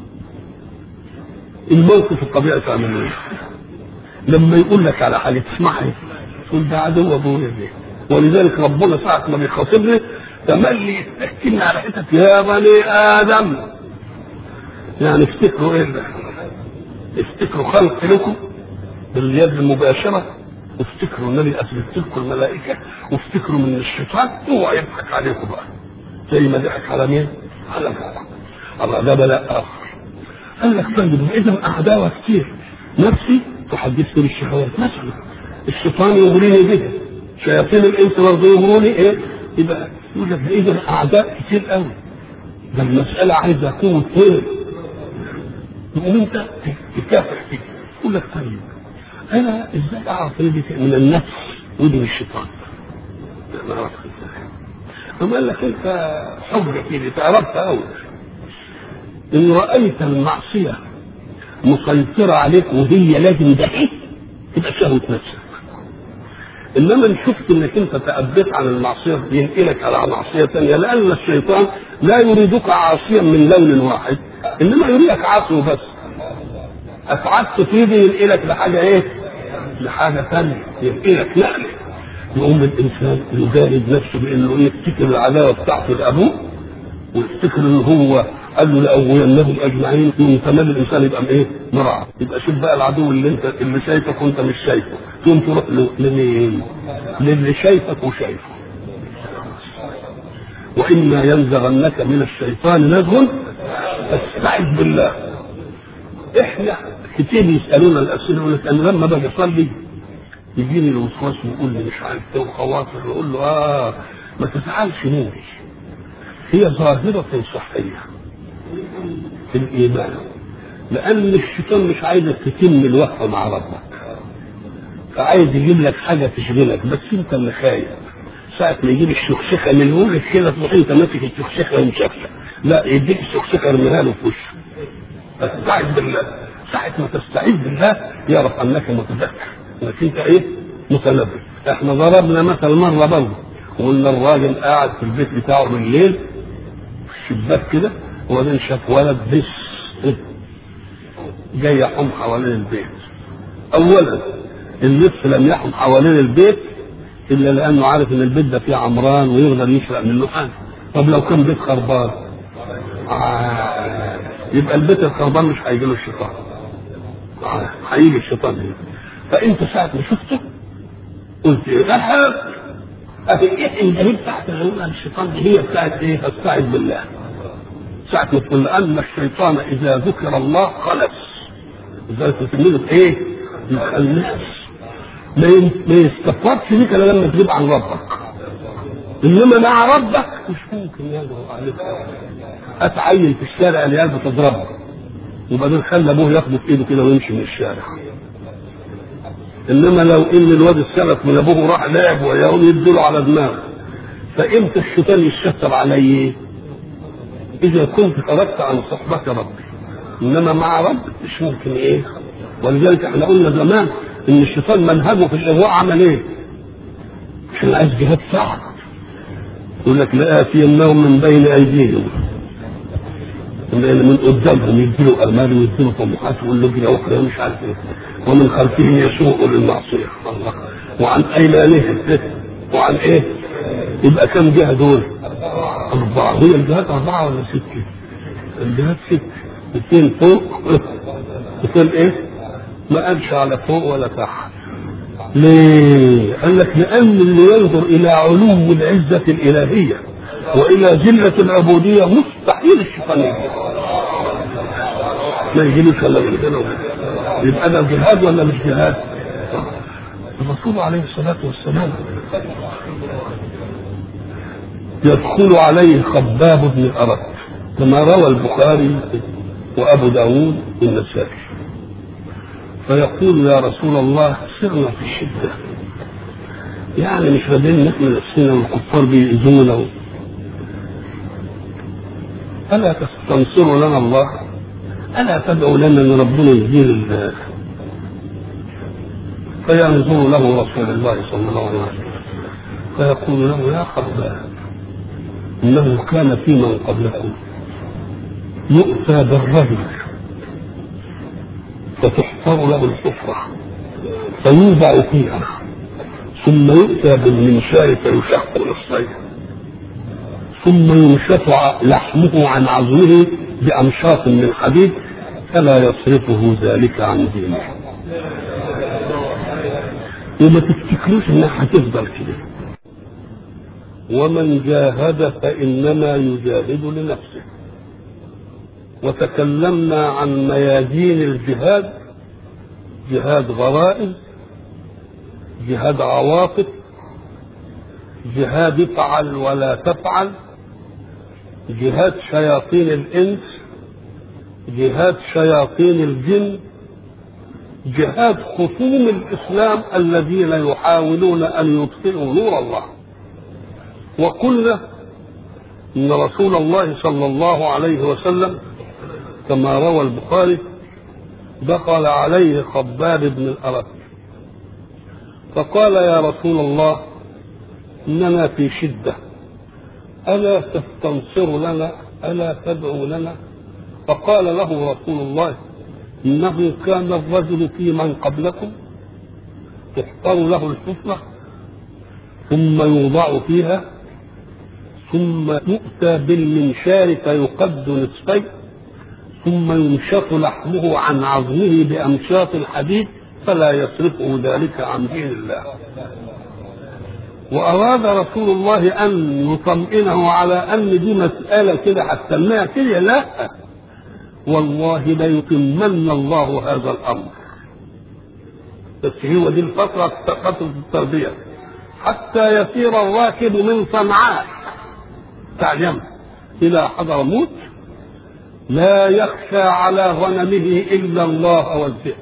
الموقف الطبيعي تعمل ايه؟ لما يقول لك على حاجه تسمعها تقول ده عدو ابويا ده ولذلك ربنا ساعة ما بيخاطبني تملي يستحكمني على حتت يا بني ادم يعني افتكروا ايه ده؟ افتكروا خلق لكم باليد المباشرة وافتكروا انني اثبت لكم الملائكة وافتكروا من الشيطان هو يضحك عليكم بقى زي ما ضحك على مين؟ على الله الله ده بلاء اخر قال لك طيب اذا اعداوه كتير نفسي تحدثني بالشهوات مثلا الشيطان يغريني به شياطين الانس برضه يغروني ايه؟ يبقى يقول لك اذا اعداء كتير قوي ده المساله عايزه قوه ايه؟ تقوم انت تكافح فيه يقول لك طيب انا ازاي اعرف ان دي من النفس ودي من الشيطان؟ ما اعرف ازاي أما قال لك انت حجه كده تعرفت قوي ان رايت المعصيه مسيطره عليك وهي لازم دحيح تبقى شهوه نفسك انما ان شفت انك انت تأبيت عن المعصيه ينقلك على معصيه ثانيه لان الشيطان لا يريدك عاصيا من لون واحد انما يريدك عاصي وبس افعدت تريد ينقلك لحاجه ايه؟ لحاجه ثانيه ينقلك نقله يقوم الانسان يجاهد نفسه بانه يفتكر العداوه بتاعته لابوه ويفتكر ان هو قال له لاغوينهم اجمعين يقوم كمان الانسان يبقى ايه؟ مرعى يبقى شوف بقى العدو اللي انت اللي شايفك وانت مش شايفه تقوم تروح له لمين؟ للي شايفك وشايفه واما ينزغنك من الشيطان نزغ فاستعذ بالله احنا كتير يسالونا الاسئله يقول لك انا لما باجي اصلي يجيني الوسواس ويقول لي مش عارف ايه وخواطر يقول له اه ما تزعلش مني هي ظاهرة صحية في الإيمان لأن الشيطان مش عايزك تتم الوقفة مع ربك فعايز يجيب لك حاجة تشغلك بس أنت اللي خايف ساعة ما يجيب الشخشخة من وجهك كده تروح أنت ماسك الشخشخة ومشخشة لا يديك الشخشخة ارميها له في وشه فاستعذ بالله ساعة ما تستعيذ بالله يعرف أنك متذكر انك انت ايه متنبه احنا ضربنا مثل مره برضه وقلنا الراجل قاعد في البيت بتاعه بالليل في الشباك كده وبعدين شاف ولد بس جاي يحوم حوالين البيت اولا اللص لم يحوم حوالين البيت الا لانه عارف ان البيت ده فيه عمران ويقدر يسرق منه حاجه طب لو كان بيت خربان آه. يبقى البيت الخربان مش هيجي له الشيطان آه. هيجي الشيطان هنا فانت ساعه ما شفته قلت ايه الحق اهي ايه الدليل بتاعت العلوم الشيطان دي هي بتاعت ايه فاستعذ بالله ساعة ما تقول ان الشيطان اذا ذكر الله خلص ازاي تسميه ايه؟ يخلص ما ما يستفادش بيك الا لما تجيب عن ربك انما مع ربك مش ممكن يجرؤ عليك اتعين في الشارع العيال بتضربه وبعدين خلى ابوه ياخده في ايده كده ويمشي من الشارع انما لو ان الواد السلف من ابوه راح لعب ويقوم يديله على دماغه فامتى الشيطان يشتغل عليه اذا كنت خرجت عن صحبه ربي انما مع ربك مش ممكن ايه ولذلك احنا قلنا زمان ان الشيطان منهجه في الاغواء عمل ايه عشان عايز جهاد صعب يقول لك لآتينهم من بين ايديهم من قدامهم يديله امال ويديله طموحات ويقول له اجري اخرى مش عارف ايه ومن خلفهم يسوق للمعصيه الله وعن ايمانهم وعن ايه؟ يبقى كم جهه دول؟ اربعه هي الجهات اربعه ولا سته؟ الجهات سته اثنين فوق اثنين ايه؟ ما قالش على فوق ولا تحت ليه؟ قال لك لأن اللي ينظر إلى علو العزة الإلهية وإلى ذلة العبودية مستحيل الشيطان يجي ما يجيلوش إلا من هنا يبقى ده جهاد ولا مش جهاد؟ الرسول عليه الصلاة والسلام يدخل عليه خباب بن الأرت كما روى البخاري وأبو داود والنسائي فيقول يا رسول الله سرنا في الشدة يعني مش راضيين نحمل نفسنا والكفار بيأذونا ألا تستنصر لنا الله ألا تدعو لنا أن ربنا يدين فينظر له رسول الله صلى الله عليه وسلم فيقول له يا خباب إنه كان في من قبلكم يؤتى بالرجل فتحفر له الحفرة فيوضع فيها ثم يؤتى بالمنشار فيشق نصفين ثم ينشف لحمه عن عظمه بأمشاط من حديد فلا يصرفه ذلك عن دينه وما تفتكروش انها هتفضل كده ومن جاهد فانما يجاهد لنفسه وتكلمنا عن ميادين الجهاد جهاد غرائز جهاد عواطف جهاد افعل ولا تفعل جهاد شياطين الانس جهاد شياطين الجن جهاد خصوم الاسلام الذين يحاولون ان يطفئوا نور الله وقلنا ان رسول الله صلى الله عليه وسلم كما روى البخاري دخل عليه خباب بن الأرت فقال يا رسول الله إننا في شدة ألا تستنصر لنا ألا تدعو لنا فقال له رسول الله إنه كان الرجل في من قبلكم تحفر له الحفرة ثم يوضع فيها ثم يؤتى بالمنشار فيقد نصفين ثم ينشط لحمه عن عظمه بأمشاط الحديد فلا يصرفه ذلك عن دين الله وأراد رسول الله أن يطمئنه على أن دي مسألة كده هتسميها كده لا والله ليتمن الله هذا الأمر بس هو دي الفترة فترة التربية حتى يسير الراكب من صنعاء بتاع اليمن إلى حضرموت لا يخشى على غنمه إلا الله والذئب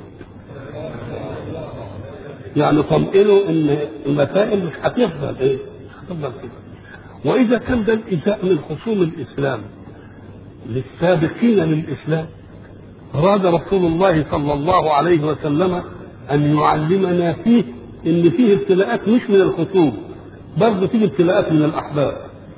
يعني طمئنوا ان المسائل مش هتفضل ايه؟ مش هتفضل كده. واذا كان ده الازاء من خصوم الاسلام للسابقين للاسلام اراد رسول الله صلى الله عليه وسلم ان يعلمنا فيه ان فيه ابتلاءات مش من الخصوم برضه تيجي ابتلاءات من الاحباب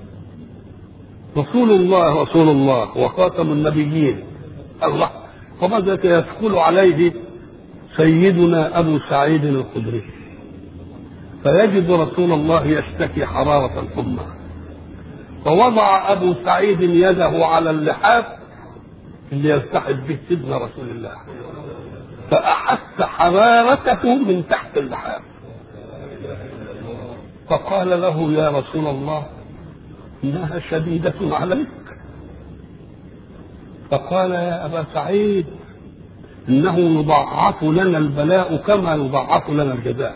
رسول الله رسول الله وخاتم النبيين الله وبعد ذلك يثقل عليه سيدنا ابو سعيد الخدري فيجد رسول الله يشتكي حراره الحمى فوضع ابو سعيد يده على اللحاف اللي يلتحف به سيدنا رسول الله فاحس حرارته من تحت اللحاف فقال له يا رسول الله انها شديده عليك فقال يا ابا سعيد انه يضاعف لنا البلاء كما يضاعف لنا الجزاء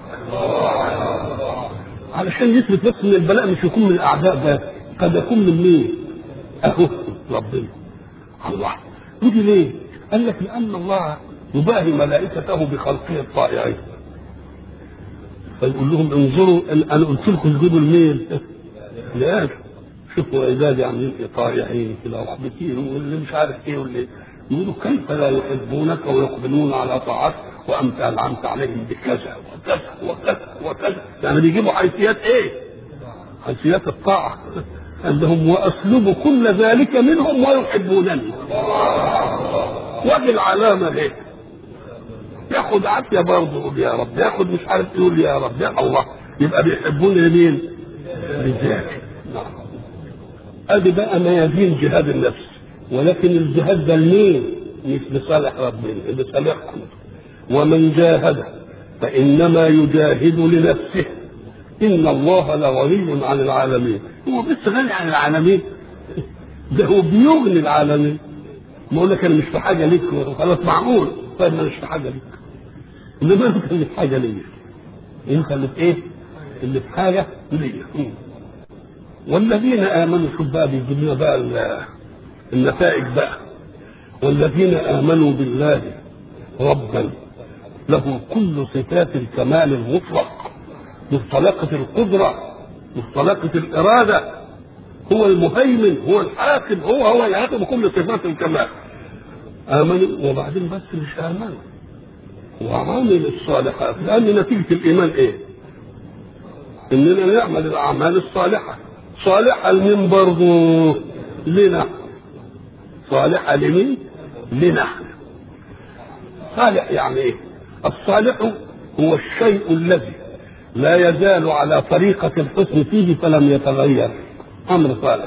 علشان يثبت بس ان البلاء مش يكون من الاعداء بس قد يكون من مين؟ اهو ربنا الله ودي ليه؟ قال لك لان الله يباهي ملائكته بخلقه الطائعين فيقول لهم انظروا انا قلت لكم تجيبوا الميل لا شوفوا عبادي عاملين ايه طائعين كده ورحمتين واللي مش عارف ايه واللي يقولوا كيف لا يحبونك ويقبلون على طاعتك وانت انعمت عليهم بكذا وكذا وكذا وكذا يعني بيجيبوا حيثيات ايه؟ حيثيات الطاعه عندهم واسلب كل ذلك منهم ويحبونني وادي العلامه هيك ياخد عافيه برضه يقول يا رب ياخد مش عارف يقول يا رب يا الله يبقى بيحبوني لمين؟ لذلك نعم ادي بقى ميادين جهاد النفس ولكن الجهاد ده لمين؟ مش لصالح ربنا لصالحكم ومن جاهد فانما يجاهد لنفسه ان الله لغني عن العالمين هو بس غني عن العالمين ده هو بيغني العالمين ما اقول لك انا مش في حاجه ليك خلاص معقول طيب انا مش في حاجه ليك انما انت اللي في حاجه ليا انت اللي في ايه؟ اللي في حاجه ليا والذين امنوا شوف بقى بيجيب لنا بقى النتائج بقى والذين امنوا بالله ربا له كل صفات الكمال المطلق مطلقة القدرة مطلقة الإرادة هو المهيمن هو الحاكم هو هو الحاكم بكل صفات الكمال آمنوا وبعدين بس مش آمنوا وعمل الصالحات لأن نتيجة الإيمان إيه؟ إننا نعمل الأعمال الصالحة صالحة لمين برضه؟ لنا صالحة لمين؟ لنحن صالح يعني ايه؟ الصالح هو الشيء الذي لا يزال على طريقة الحسن فيه فلم يتغير أمر صالح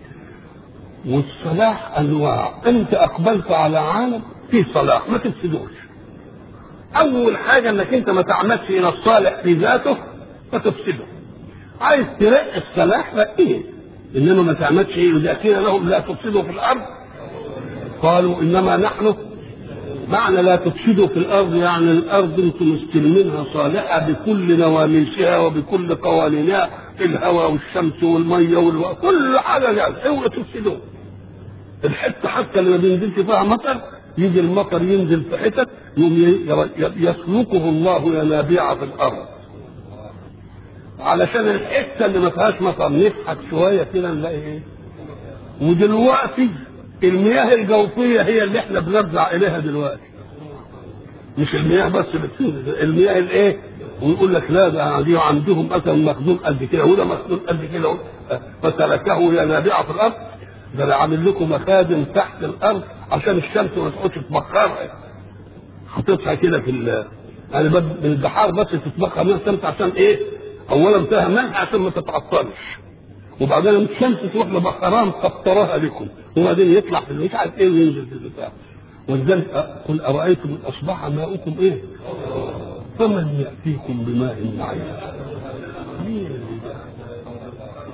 والصلاح أنواع أنت أقبلت على عالم فيه صلاح ما تفسدوش أول حاجة أنك أنت ما تعمدش إلى الصالح في ذاته فتفسده عايز ترقي الصلاح رقيه إنما ما تعمدش إيه إذا قيل لهم لا تفسدوا في الأرض قالوا انما نحن معنى لا تفسدوا في الارض يعني الارض انتم مستلمينها صالحه بكل نواميسها وبكل قوانينها الهواء والشمس والميه والو... كل حاجه يعني اوعوا تفسدوا الحته حتى اللي ما بينزلش فيها مطر يجي المطر ينزل في حتت يوم يسلكه الله ينابيع في الارض علشان الحته اللي ما فيهاش مطر نفحت شويه كده نلاقي ايه ودلوقتي المياه الجوفية هي اللي احنا بنرجع إليها دلوقتي مش المياه بس بتنزل المياه الايه ويقول لك لا ده دي عندهم مثلا مخزون قد كده وده مخزون قد كده فتركه ينابيع في الارض ده انا عامل لكم مخازن تحت الارض عشان الشمس ما تقعدش تبخرها حاططها كده في ال يعني من البحار بس تتبخر من الشمس عشان ايه؟ اولا فيها ملح عشان ما تتعطلش وبعدين الشمس تروح مبخرها مقطرها لكم وبعدين يطلع في مش عارف ايه وينزل في البتاع ولذلك قل ارايتم ان اصبح ماؤكم ايه؟ فمن ياتيكم بماء معين؟ مين اللي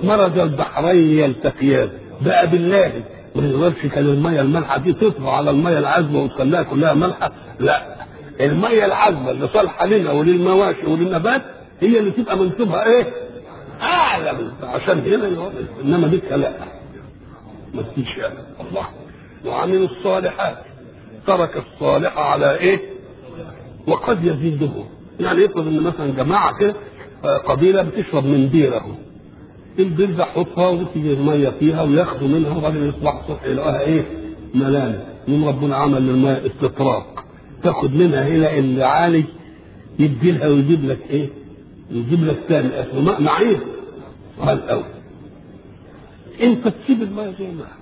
مرج البحرين يلتقيان بقى بالله ما يقدرش كان الميه المالحه دي تطغى على الميه العذبه وتخليها كلها مالحه لا الميه العذبه اللي صالحه لنا وللمواشي وللنبات هي اللي تبقى منسوبها ايه؟ اعلى من عشان هنا يقول انما دي لا ما تجيش الله وعملوا الصالحات ترك الصالح على ايه؟ وقد يزيده يعني يفرض ان مثلا جماعه كده قبيله بتشرب من بيره البير ده حطها وتيجي الميه فيها وياخدوا منها وبعدين يصبح الصبح يلاقوها ايه؟ ملانه يوم ربنا عمل للميه استطراق تاخد منها الى اللي عالي يدي لها ويجيب لك ايه؟ يجيب لك ثاني اسمه ماء معين قال قوي انت تسيب الماء زي ما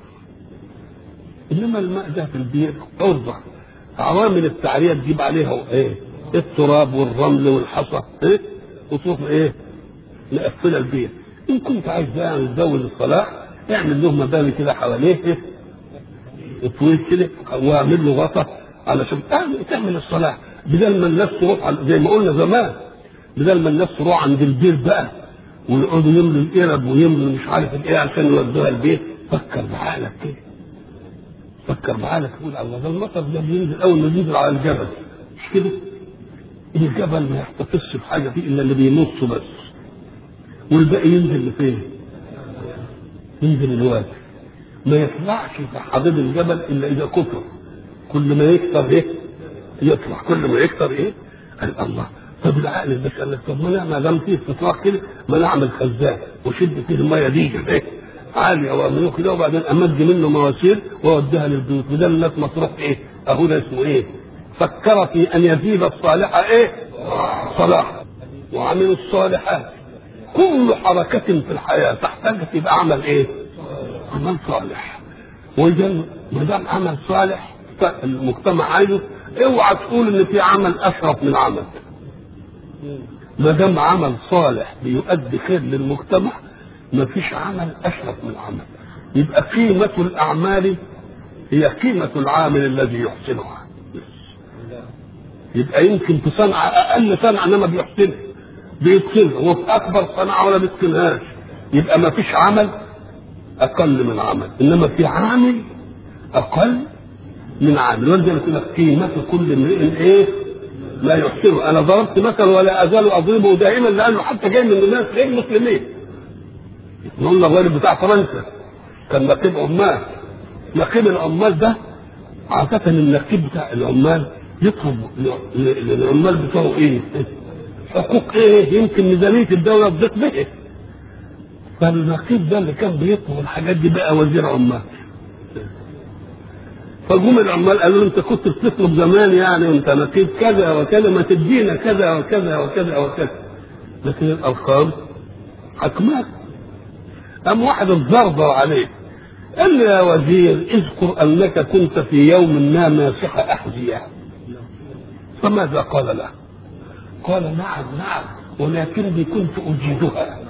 انما الماء ده في البير عرضه عوامل التعريه تجيب عليها ايه؟ التراب والرمل والحصى ايه؟ وتروح ايه؟ مقفله البير ان كنت عايز بقى تزود الصلاه اعمل له مباني كده حواليه ايه؟ طويل كده واعمل له غطا علشان تعمل الصلاه بدل ما الناس تروح زي ما قلنا زمان بدل ما الناس تروح عند البير بقى ويقعدوا يملوا القرب ويملوا مش عارف ايه عشان يودوها البيت فكر بعقلك كده فكر بعقلك تقول الله ده المطر ده بينزل اول ما بينزل على الجبل مش كده؟ الجبل ما يحتفظش بحاجه فيه الا اللي بينص بس والباقي ينزل لفين؟ ينزل الوادي ما يطلعش في حضيض الجبل الا اذا كثر كل ما يكثر ايه؟ يطلع كل ما يكثر ايه؟ قال الله طب العقل البشري قال لك طب ما انا ما دام فيه استطلاق كده ما انا اعمل خزان وشد فيه الميه دي ايه؟ عاليه واعمله كده وبعدين امد منه مواسير واوديها للبيوت بدل الناس ما تروح ايه؟ اهو ده اسمه ايه؟ فكر في ان يزيد الصالح ايه؟ صلاح وعملوا الصالحات كل حركة في الحياة تحتاج تبقى عمل ايه؟ عمل صالح واذا ما دام عمل صالح المجتمع عايزه اوعى تقول ان في عمل اشرف من عمل ما دام عمل صالح بيؤدي خير للمجتمع ما فيش عمل اشرف من عمل يبقى قيمة الأعمال هي قيمة العامل الذي يحسنها يبقى يمكن في صنعة أقل صنعة إنما بيحسنها بيتقنها وفي أكبر صنعة ولا بيتقنهاش يبقى ما فيش عمل أقل من عمل إنما في عامل أقل من عامل ولذلك يقول لك قيمة كل امرئ إيه؟ لا يحسنه أنا ضربت مثل ولا أزال أضربه دائما لأنه حتى جاي من الناس غير مسلمين قلنا الراجل بتاع فرنسا كان نقيب عمال نقيب العمال ده عادة النقيب بتاع العمال يطلب للعمال بتوعه ايه؟ حقوق ايه؟ يمكن ميزانية الدولة تضيق به فالنقيب ده اللي كان بيطلب الحاجات دي بقى وزير عمال فجم العمال قالوا له انت كنت بتطلب زمان يعني وانت نقيب كذا وكذا ما تدينا كذا وكذا وكذا وكذا لكن الارقام حكمات قام واحد اتزرزر عليه قال له يا وزير اذكر انك كنت في يوم ما ماسح احذيه فماذا قال له؟ قال نعم نعم ولكني كنت اجيدها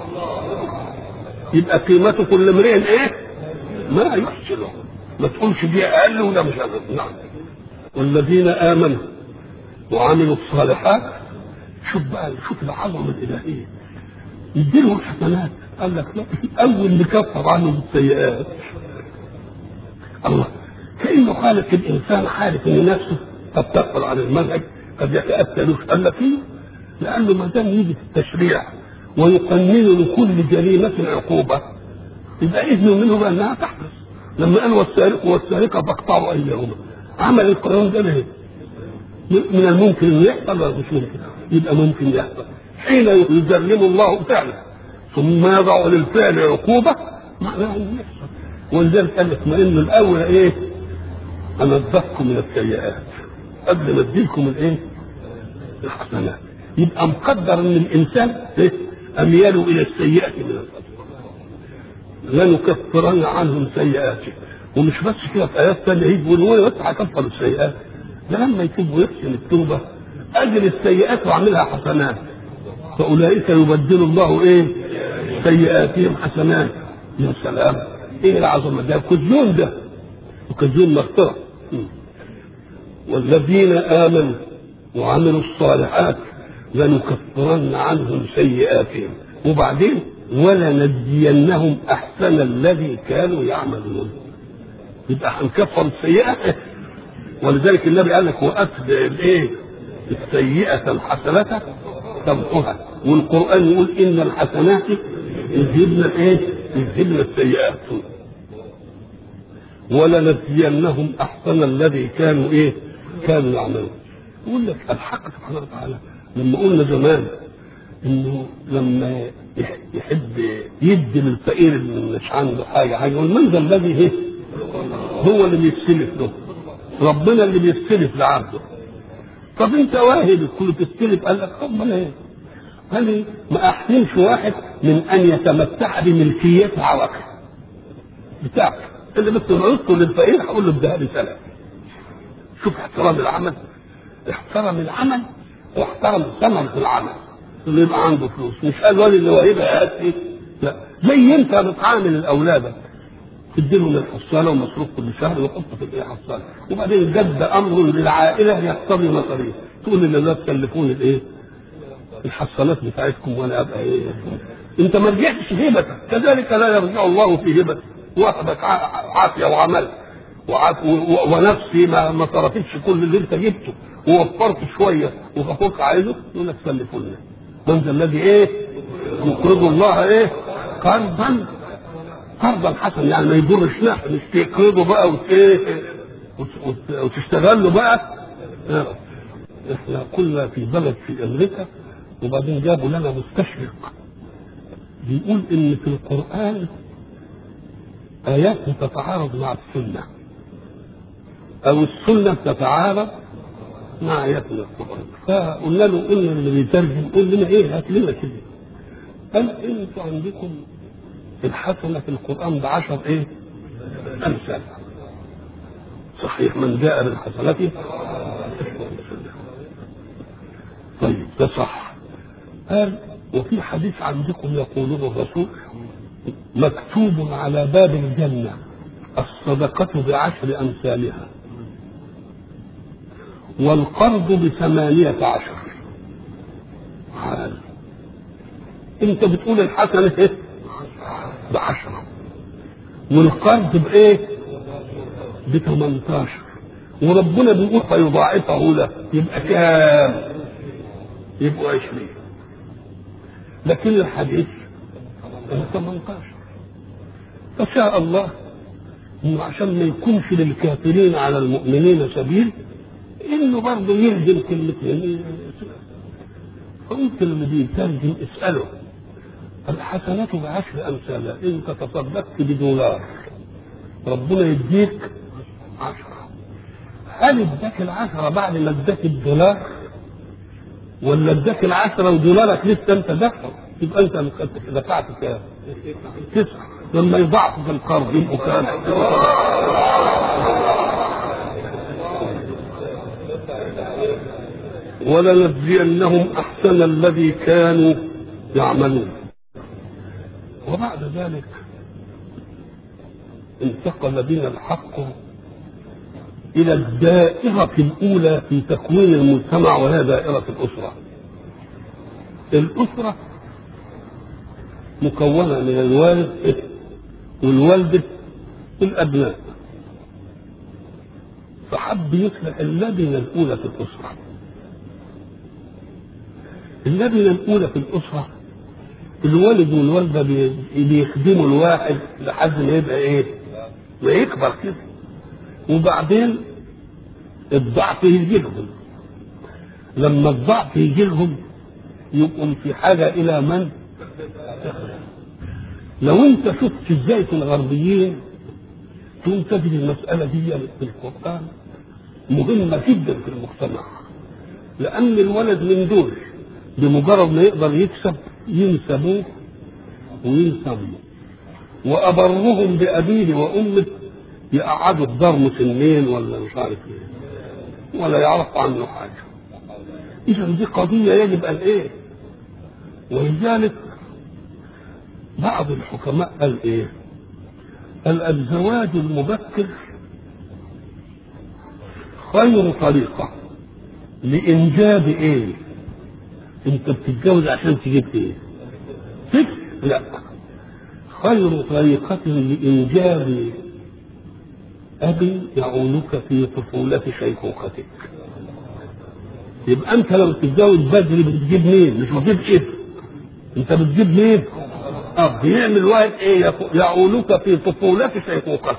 يبقى قيمة كل امرئ ايه؟ ما يحسنه ما تقولش دي اقل ولا مش اقل نعم والذين امنوا وعملوا الصالحات شوف بقى شوف العظمه الالهيه يديلهم حسنات قال لك لا اول نكفر عنهم السيئات الله كانه خالق الانسان عارف ان نفسه قد تقبل عن المنهج قد يتاتى له قال لك ايه؟ لانه ما دام يجي في التشريع ويقنن لكل جريمه عقوبه يبقى اذن منه بانها تحدث لما قال والسارق والسارقه فاقطعوا ايديهما عمل القانون ده ليه؟ من الممكن انه يحصل ولا مش ممكن؟ يبقى ممكن يحصل حين يذلم الله فعله ثم يضع للفعل عقوبة معناه انه يحصل ولذلك قال لك ما انه الاول ايه؟ انضفكم من السيئات قبل ما اديلكم الايه؟ الحسنات يبقى مقدر ان الانسان ايه؟ امياله الى السيئات من الحسنات لنكفرن عنهم سيئاتهم ومش بس كده في ايات ثانيه يجي يقول هو بس هكفر السيئات ده لما يتوب ويحسن التوبه اجل السيئات واعملها حسنات فاولئك يبدل الله ايه؟ سيئاتهم حسنات يا سلام ايه العظمه ده كذون ده وكذون مغفره والذين امنوا وعملوا الصالحات لنكفرن عنهم سيئاتهم وبعدين ولنجزينهم احسن الذي كانوا يعملون يبقى هنكفر السيئه ولذلك النبي قال لك واتبع الايه السيئه الحسنه تمحها والقران يقول ان الحسنات يذهبن الايه يذهبن السيئات ولنجزينهم احسن الذي كانوا ايه كانوا يعملون يقول لك الحق سبحانه وتعالى لما قلنا زمان انه لما يحب يدي للفقير اللي مش عنده حاجه حاجه يقول من ذا الذي هي هو اللي بيستلف له ربنا اللي بيستلف لعبده طب انت واهب الكل تستلف قال لك طب ما ايه قال ما احسنش واحد من ان يتمتع بملكيته عوقه بتاعك اللي بس عرضته للفقير هقول له اديها لي سلام شوف احترام العمل احترم العمل واحترم ثمرة العمل اللي يبقى عنده فلوس مش قال ولي اللي واهبها هات لا زي انت بتعامل الاولاد تديلهم الحصاله ومصروف كل شهر ويحط في الايه حصاله وبعدين جد امر للعائله يقتضي مصاريف تقول للناس كلفوني الايه؟ الحصالات بتاعتكم وانا ابقى ايه؟ انت ما رجعتش هبتك كذلك لا يرجع الله في هبتك وهبك عافيه وعمل وعاف ونفسي ما ما صرفتش كل اللي انت جبته ووفرت شويه وكفوك عايزه يقول لك سلفوا لنا من ذا الذي ايه؟ يقرض الله ايه؟ قرضا قرضا حسنا يعني ما يضرش نحن مش تقرضه بقى وت... وتشتغل له بقى احنا كنا في بلد في امريكا وبعدين جابوا لنا مستشرق بيقول ان في القران ايات تتعارض مع السنه او السنه تتعارض مع ايات من القران فقلنا له قلنا اللي بيترجم قول لنا ايه هات لنا كده قال انتوا عندكم الحسنه في القران بعشر ايه امثال صحيح من جاء بالحسنات طيب ده صح قال وفي حديث عندكم يقوله الرسول مكتوب على باب الجنة الصدقة بعشر أمثالها والقرض بثمانية عشر عال. انت بتقول الحسنة ايه بعشرة والقرض بايه بثمنتاشر وربنا بيقول فيضاعفه له يبقى كام يبقوا عشرين لكن الحديث 18 فشاء الله انه عشان ما يكونش للكافرين على المؤمنين سبيل انه برضه يهدم كلمتين قلت اللي بيترجم اساله الحسنات بعشر امثالها انت تصدقت بدولار ربنا يديك عشرة هل اداك العشرة بعد ما اداك الدولار ولا اداك العشرة ودولارك لسه انت دفعه يبقى انت دفعت كام؟ تسعة لما يضاعفوا في القرض يبقوا كام؟ ولنجزينهم احسن الذي كانوا يعملون وبعد ذلك انتقل بنا الحق الى الدائره الاولى في تكوين المجتمع وهي دائره الاسره الاسره مكونه من الوالد والوالده والابناء فحب يصلح اللبنه الاولى في الاسره اللبنه الاولى في الاسره الوالد والوالده بيخدموا الواحد لحد ما يبقى ايه؟ ما يكبر كده وبعدين الضعف يجي لهم لما الضعف يجي لهم يبقوا في حاجه الى من؟ لو انت شفت ازاي في الغربيين تقوم تجد المساله دي في القران مهمه جدا في المجتمع لان الولد من دول بمجرد ما يقدر يكسب ينسى ابوه وينسى امه وابرهم بابيه وامه يقعدوا في دار سنين ولا مش عارف ايه ولا يعرفوا عنه حاجه اذا دي قضيه يجب ان ايه ولذلك بعض الحكماء قال ايه قال الزواج المبكر خير طريقه لانجاب ايه انت بتتجوز عشان تجيب ايه طفل لا خير طريقة لإنجاب أب يعونك في طفولة شيخوختك يبقى أنت لو تتزوج بدري بتجيب مين؟ مش بتجيب ابن أنت بتجيب مين؟ أب يعمل واحد إيه؟ يعونك في طفولة شيخوختك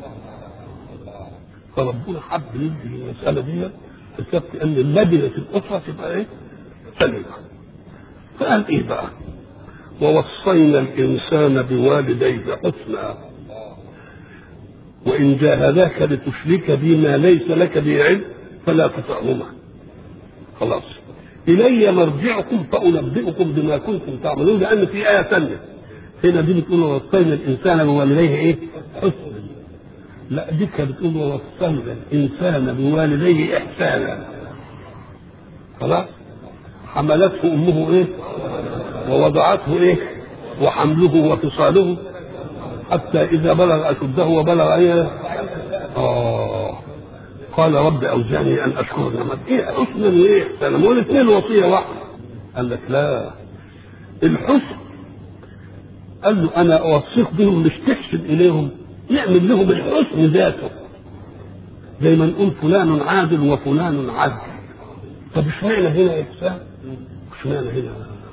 فربنا حب يدي المسألة دي بسبب أن اللبنة في الأسرة تبقى إيه؟ سليمة فقال إيه بقى؟ ووصينا الإنسان بوالديه حسنا وإن جاهداك لتشرك بي ما ليس لك به علم فلا تطعهما خلاص إلي مرجعكم فأنبئكم بما كنتم تعملون لأن في آية ثانية هنا دي بتقول ووصينا الإنسان بوالديه إيه؟ حسنا لا دي كانت بتقول ووصينا الإنسان بوالديه إحسانا خلاص حملته أمه إيه؟ ووضعته ايه وحمله وفصاله حتى اذا بلغ اشده وبلغ ايه اه قال رب اوزعني ان اشكر نعمتك ايه حسنا وايه احسانا ما الاثنين وصيه واحده قال لك لا الحسن قال له انا اوصيك بهم مش تحسن اليهم يعمل لهم الحسن ذاته زي ما نقول فلان عادل وفلان عدل طب اشمعنى هنا احسان اشمعنى هنا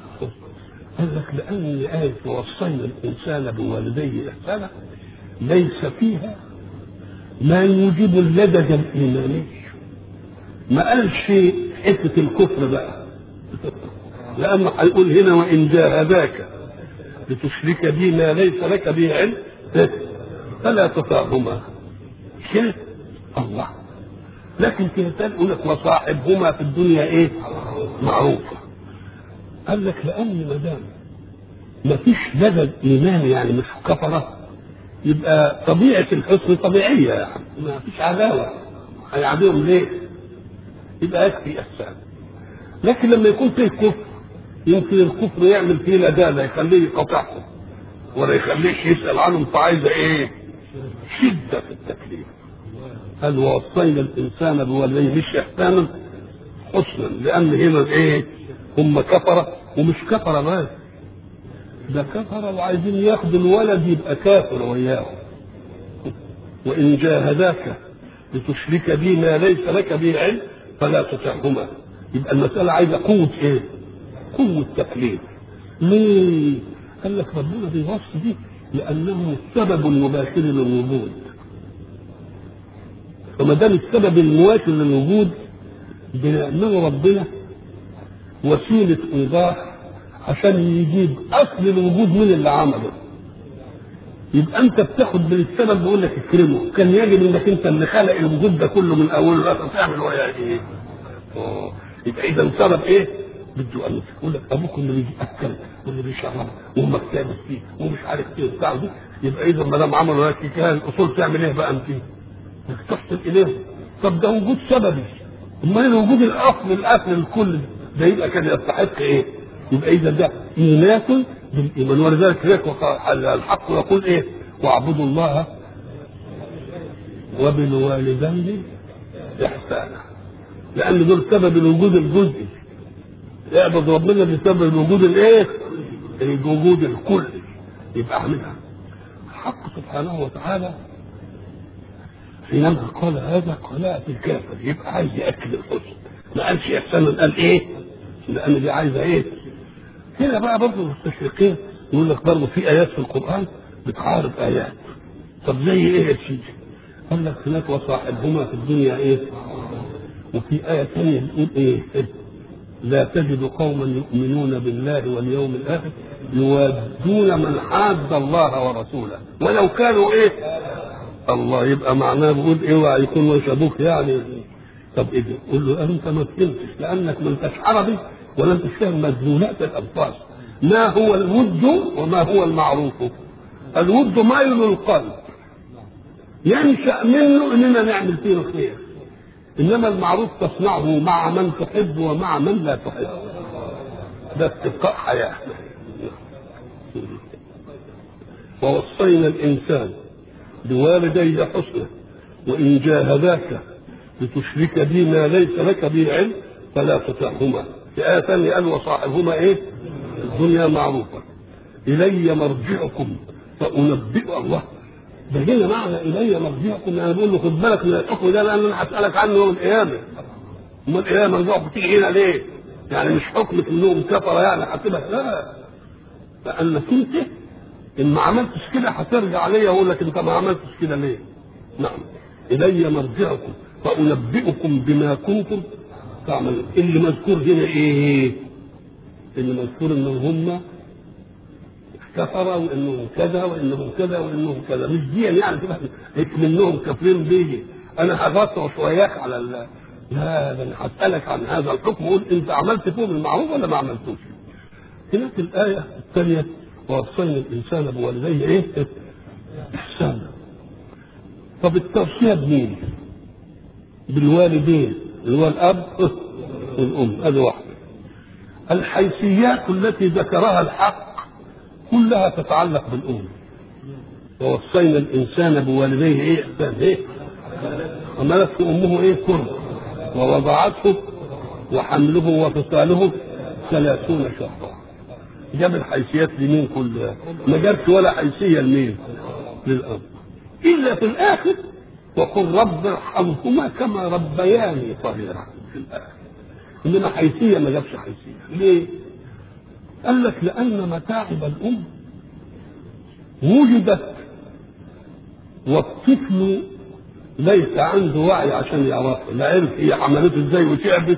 قال لك لأن آية ووصينا الإنسان بوالديه إحسانا ليس فيها ما يوجب اللدغ الإيماني ما قالش حتة الكفر بقى لأنه هيقول هنا وإن جاهداك لتشرك بي ما ليس لك به علم فلا تطعهما شرك الله لكن في مثال يقول لك وصاحبهما في الدنيا ايه؟ معروفه قال لك لان ما دام ما فيش لدى الايمان يعني مش كفره يبقى طبيعه الحسن طبيعيه يعني ما فيش عداوه هيعاديهم ليه؟ يبقى يكفي احسان لكن لما يكون فيه كفر يمكن الكفر يعمل فيه لدالة يخليه يقاطعهم ولا يخليش يسأل عنهم فعايزة ايه؟ شدة في التكليف قال ووصينا الإنسان بوالديه مش إحسانا حسنا لأن هنا ايه؟ هم كفرة ومش كفرة بس ده كفرة وعايزين ياخدوا الولد يبقى كافر وياهم وإن جاهداك لتشرك بي ما ليس لك به علم فلا تطعهما يبقى المسألة عايزة قوة إيه؟ قوة تكليف ليه؟ قال لك ربنا بيوصي دي لأنه السبب المباشر للوجود فما دام السبب المباشر للوجود بنعمله ربنا وسيلة إيضاح عشان يجيب أصل الوجود من اللي عمله يبقى أنت بتاخد من السبب بيقول لك اكرمه كان يجب إنك أنت اللي خلق الوجود ده كله من أوله لآخره تعمل وياه إيه؟ أوه. يبقى إذا سبب إيه؟ بده أن يقول لك أبوك اللي بيجي أكل واللي بيشرب وأمك تابس فيه ومش عارف إيه وبتاع ده يبقى إذا ما دام عملوا لك كده الأصول تعمل إيه بقى أنت؟ إنك تحسن إليه طب ده وجود سببي أمال الوجود الأصل الأصل الكل ده يبقى كان يستحق إيه؟ يبقى إذا ده إيناس بالإيمان ولذلك هيك الحق يقول إيه؟ واعبدوا الله وبالوالدين إحسانا لأن دول سبب الوجود الجزئي اعبد ربنا بسبب الوجود الايه؟ الوجود الكلي يبقى اعملها الحق سبحانه وتعالى حينما قال هذا قال في الكافر يبقى عايز ياكد الحسن ما قالش احسانا قال ايه؟ لان دي عايزه ايه؟ هنا بقى برضه المستشرقين يقول لك برضه في ايات في القران بتعارض ايات طب زي ايه يا سيدي؟ قال لك هناك وصاحبهما في الدنيا ايه؟ وفي آية ثانية بتقول إيه؟ لا تجد قوما يؤمنون بالله واليوم الآخر يوادون من حاد الله ورسوله ولو كانوا إيه؟ الله يبقى معناه بيقول اوعى يكون وش ابوك يعني طب ايه ده؟ قول له انت ما فهمتش لانك ما انتش عربي ولا انت فاهم مدلولات الالفاظ ما هو الود وما هو المعروف الود ميل القلب ينشا منه اننا نعمل فيه الخير انما المعروف تصنعه مع من تحب ومع من لا تحب ده اتقاء حياه ووصينا الانسان بوالديه حسنا وان جاهداك لتشرك بي ما ليس لك به علم فلا تطعهما في آية ثانية قال وصاحبهما إيه؟ الدنيا معروفة الي مرجعكم فانبئ الله ده هنا معنى الي مرجعكم انا بقول له خد بالك من الحكم ده لان انا هسالك عنه يوم القيامه امال ايه مرجعكم تيجي هنا ليه؟ يعني مش حكمة انهم كفر يعني هتبقى لا لانك انت ان ما عملتش كده هترجع ليا اقول لك انت ما عملتش كده ليه؟ نعم الي مرجعكم فانبئكم بما كنتم تعملون اللي مذكور هنا ايه؟ اللي مذكور انهم هم كفروا وانهم كذا وانهم كذا وانهم كذا مش دي يعني كده منهم كافرين بيجي انا هغطس وياك على ال... لا ده انا هسالك عن هذا الحكم قول انت عملت فيهم المعروف ولا ما عملتوش؟ هنا في الايه الثانيه ووصينا الانسان بوالديه ايه؟ احسانا طب التوصيه بمين؟ بالوالدين اللي هو الاب والام هذه واحده الحيثيات التي ذكرها الحق كلها تتعلق بالام ووصينا الانسان بوالديه ايه احسان ايه حملته امه ايه كرب ووضعته وحمله وفصاله ثلاثون شهرا جاب الحيثيات لمين كلها ما جابش ولا حيثيه لمين للاب الا في الاخر وقل رب ارحمهما كما ربياني صغيرا في الاخر انما حيثيه ما جابش حيثيه ليه قال لك لان متاعب الام وجدت والطفل ليس عنده وعي عشان يعرفها لا عرف هي عملته ازاي وتعبت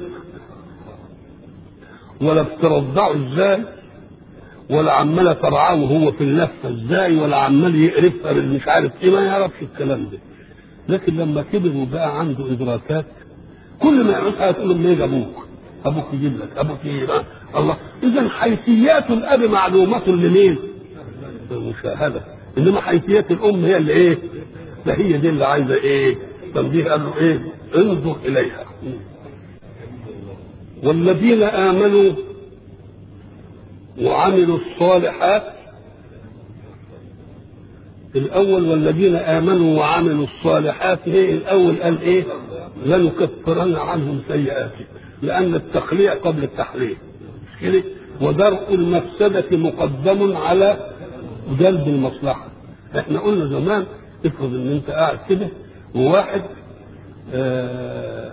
ولا بترضعه ازاي ولا عماله ترعاه وهو في اللفه ازاي ولا عمال يقرفها مش عارف ايه ما يعرفش الكلام ده لكن لما كبر وبقى عنده ادراكات كل ما يعرفها تقول له ليه ابوك ابوك يجيب لك ابوك ايه الله اذا حيثيات الاب معلومه لمين؟ المشاهده انما حيثيات الام هي اللي ايه؟ ده هي دي اللي عايزه ايه؟ تنبيه قال له ايه؟ انظر اليها والذين امنوا وعملوا الصالحات الاول والذين امنوا وعملوا الصالحات هي الاول قال ايه؟ لنكفرن عنهم سيئاتهم لان التخليع قبل التحليل كده ودرء المفسده مقدم على جلب المصلحه احنا قلنا زمان افرض ان انت قاعد كده وواحد آه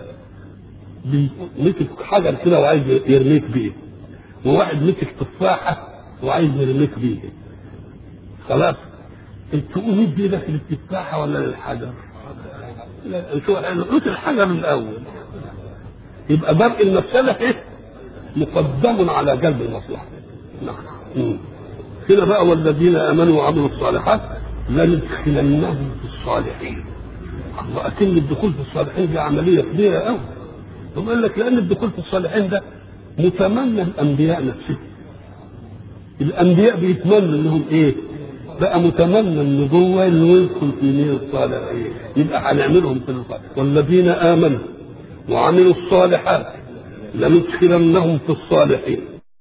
مسك حجر كده وعايز يرميك بيه وواحد مسك تفاحه وعايز يرميك بيه خلاص انت تقوم مد ايدك للتفاحه ولا للحجر؟ لا شو نقول الحجر الاول يبقى درء المفسده ايه؟ مقدم على جلب المصلحه نعم هنا بقى والذين امنوا وعملوا الصالحات لندخلنهم في الصالحين الله اكن الدخول في الصالحين دي عمليه كبيره قوي ثم قال لك لان الدخول في الصالحين ده متمنى الانبياء نفسهم الانبياء بيتمنوا انهم ايه بقى متمنى النبوة انه يدخل في نير الصالحين يبقى هنعملهم في الصالحين والذين امنوا وعملوا الصالحات لندخلنهم في الصالحين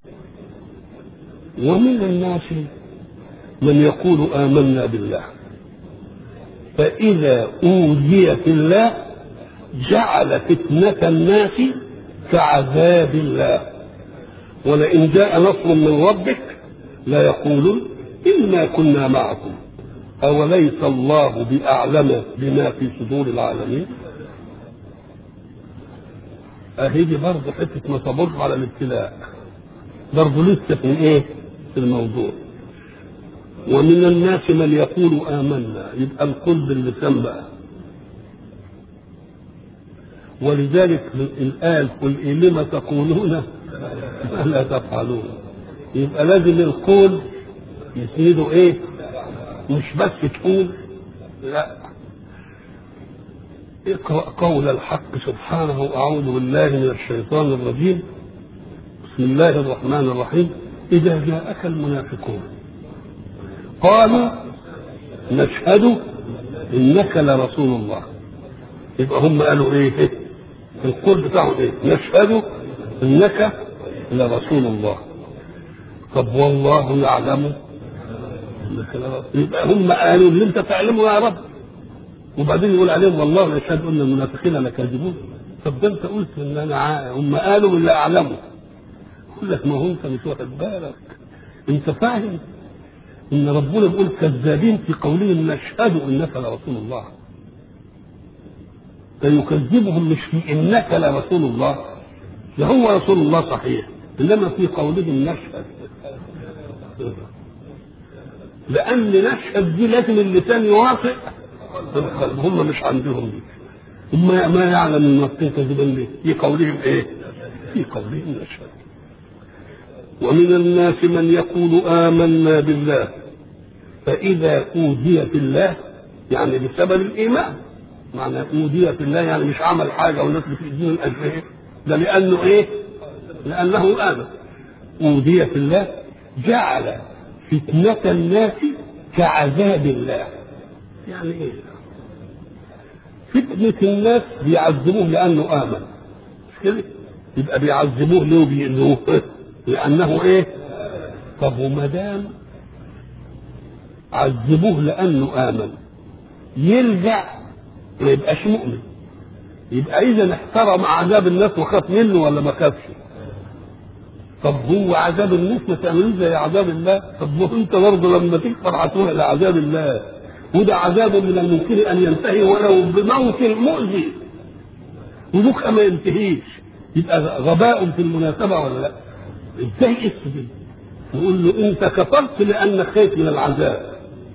ومن الناس من يقول آمنا بالله فإذا أوذي في الله جعل فتنة الناس كعذاب الله ولئن جاء نصر من ربك لا يقولون إنا كنا معكم أوليس الله بأعلم بما في صدور العالمين أهي دي برضه حتة ما صبروا على الابتلاء برضه لسه في إيه؟ في الموضوع ومن الناس من يقول آمنا يبقى القول باللسان بقى ولذلك الآن قل إيه لما تقولون ما لا تفعلون يبقى لازم القول يسنده ايه مش بس تقول لا اقرأ قول الحق سبحانه أعوذ بالله من الشيطان الرجيم بسم الله الرحمن الرحيم إذا جاءك المنافقون قالوا نشهد إنك لرسول الله يبقى هم قالوا إيه القول بتاعهم إيه نشهد إنك لرسول الله طب والله يعلم يبقى هم قالوا اللي انت تعلمه يا رب وبعدين يقول عليهم والله يشهد ان المنافقين لكاذبون طب ده انت قلت ان انا ع... هم قالوا اللي اعلمه يقول لك ما هو انت مش واخد بالك انت فاهم ان ربنا بيقول كذابين في قولهم نشهد انك لرسول الله فيكذبهم مش في انك لرسول الله ده هو رسول الله صحيح انما في قولهم نشهد لان نشهد دي لازم اللسان يوافق القلب هم مش عندهم دي هم ما يعلم النصين كذبا ليه في قولهم ايه في قولهم نشهد ومن الناس من يقول آمنا بالله فإذا أوذي في الله يعني بسبب الإيمان معنى أوذي في الله يعني مش عمل حاجة والناس بتأذيه الأجنبي ده لأنه إيه؟ لأنه آمن أوذي في الله جعل فتنة الناس كعذاب الله يعني إيه؟ فتنة الناس بيعذبوه لأنه آمن مش كده؟ يبقى بيعذبوه ليه وبيأذوه؟ لأنه إيه؟ طب وما دام عذبوه لأنه آمن يرجع ما يبقاش مؤمن يبقى إذا احترم عذاب الناس وخاف منه ولا ما خافش؟ طب هو عذاب الناس ما تعملوش زي عذاب الله؟ طب وأنت برضه لما تكفر هتروح لعذاب الله وده عذاب من الممكن أن ينتهي ولو بموت مؤذي ودوك ما ينتهيش يبقى غباء في المناسبة ولا لا؟ ازاي اسجد نقول له انت كفرت لانك خايف من العذاب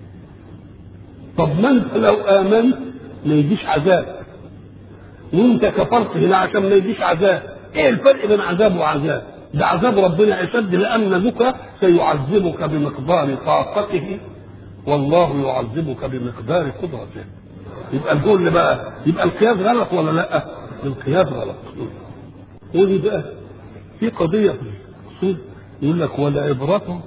طب ما انت لو امنت ما يجيش عذاب وانت كفرت هنا عشان ما يجيش عذاب ايه الفرق بين عذاب وعذاب ده عذاب ربنا اشد لان بك سيعذبك بمقدار طاقته والله يعذبك بمقدار قدرته يبقى الجول بقى يبقى القياس غلط ولا لا القياس غلط ودي بقى في قضيه في الأصول يقول لك والعبرة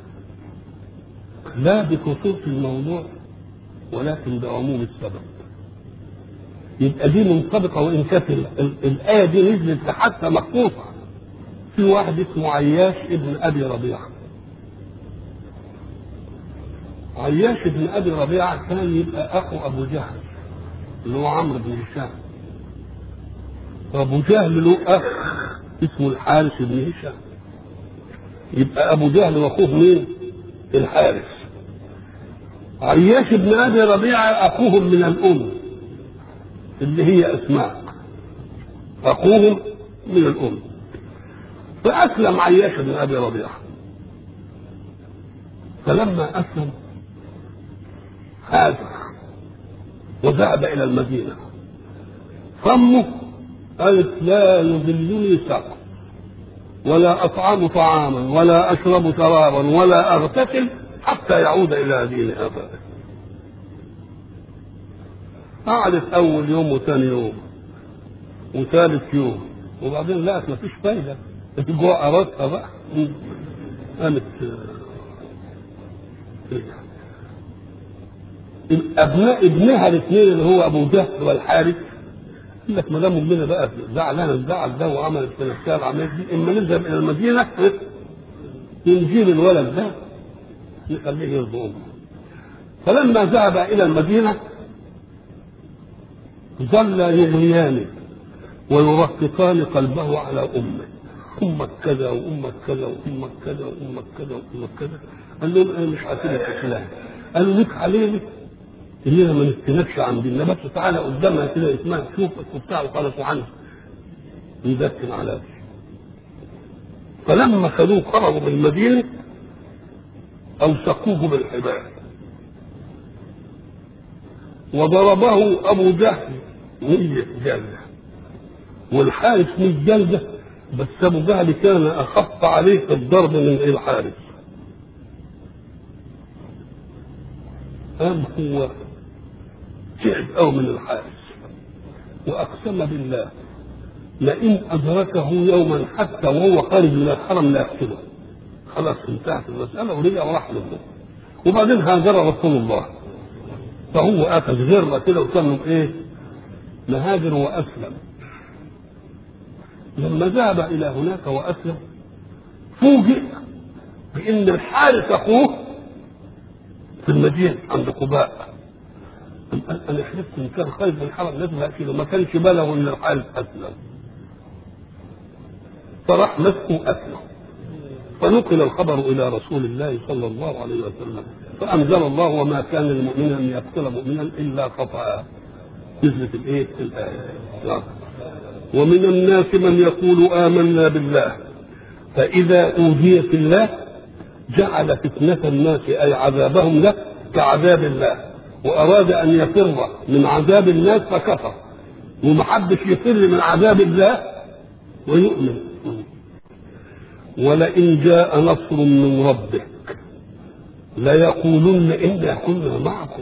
لا بخصوص الموضوع ولكن بعموم السبب يبقى دي منطبقة وإن كانت الآية دي نزلت حتى مخصوصة في واحد اسمه عياش ابن أبي ربيعة عياش ابن أبي ربيعة كان يبقى أخو أبو جهل اللي هو عمرو بن هشام وأبو جهل له أخ اسمه الحارث بن هشام يبقى ابو جهل واخوه مين الحارث عياش بن ابي ربيعه اخوهم من الام اللي هي اسماء اخوهم من الام فاسلم عياش بن ابي ربيعه فلما اسلم هاجر وذهب الى المدينه فامه قالت لا يذلني سقف ولا أطعم طعاما ولا أشرب شرابا ولا أغتسل حتى يعود إلى دين آبائه قعدت أول يوم وثاني يوم وثالث يوم وبعدين لقت مفيش فايدة الجوع راسها بقى قامت ابناء ابنها الاثنين اللي هو ابو جهل والحارث قال لك ما دام امنا بقى زعلانه الزعل ده وعملت في نفسها العمليه دي اما نذهب الى المدينه نجيب الولد ده نخليه يرضي امه فلما ذهب الى المدينه ظل يغنيان ويرققان قلبه على امه امك كذا وامك كذا وامك كذا وامك كذا وامك كذا قال لهم انا مش عارفين الاسلام قالوا لك علينا اننا ما نستنكش عن ديننا بس تعالى قدامها كده اسمها شوفك وبتاع وخلصوا عنها يذكر على ده فلما خدوه خرجوا من المدينه اوثقوه بالحبال وضربه ابو جهل مية جلده والحارث مية جلده بس ابو جهل كان اخف عليه في الضرب من الحارث قام هو تعب أو من الحارس وأقسم بالله لئن أدركه يوما حتى وهو خارج من الحرم لا يقتله خلاص انتهت المسألة ورجع وراح له وبعدين هاجر رسول الله فهو أخذ غرة كده وكان إيه مهاجر وأسلم لما ذهب إلى هناك وأسلم فوجئ بأن الحارس أخوه في المدينة عند قباء انا حلفت ان كان خايف من الحرم لازم اقتله ما كانش بلغه ان الحارس اسلم فراح مسكه اسلم فنقل الخبر الى رسول الله صلى الله عليه وسلم فانزل الله وما كان للمؤمن ان يقتل مؤمنا الا خطا نزلت الايه الايه ومن الناس من يقول امنا بالله فاذا اوذي في الله جعل فتنه الناس اي عذابهم له كعذاب الله واراد ان يفر من عذاب الناس فكفر ومحدش يفر من عذاب الله ويؤمن ولئن جاء نصر من ربك ليقولن إنا كنا معكم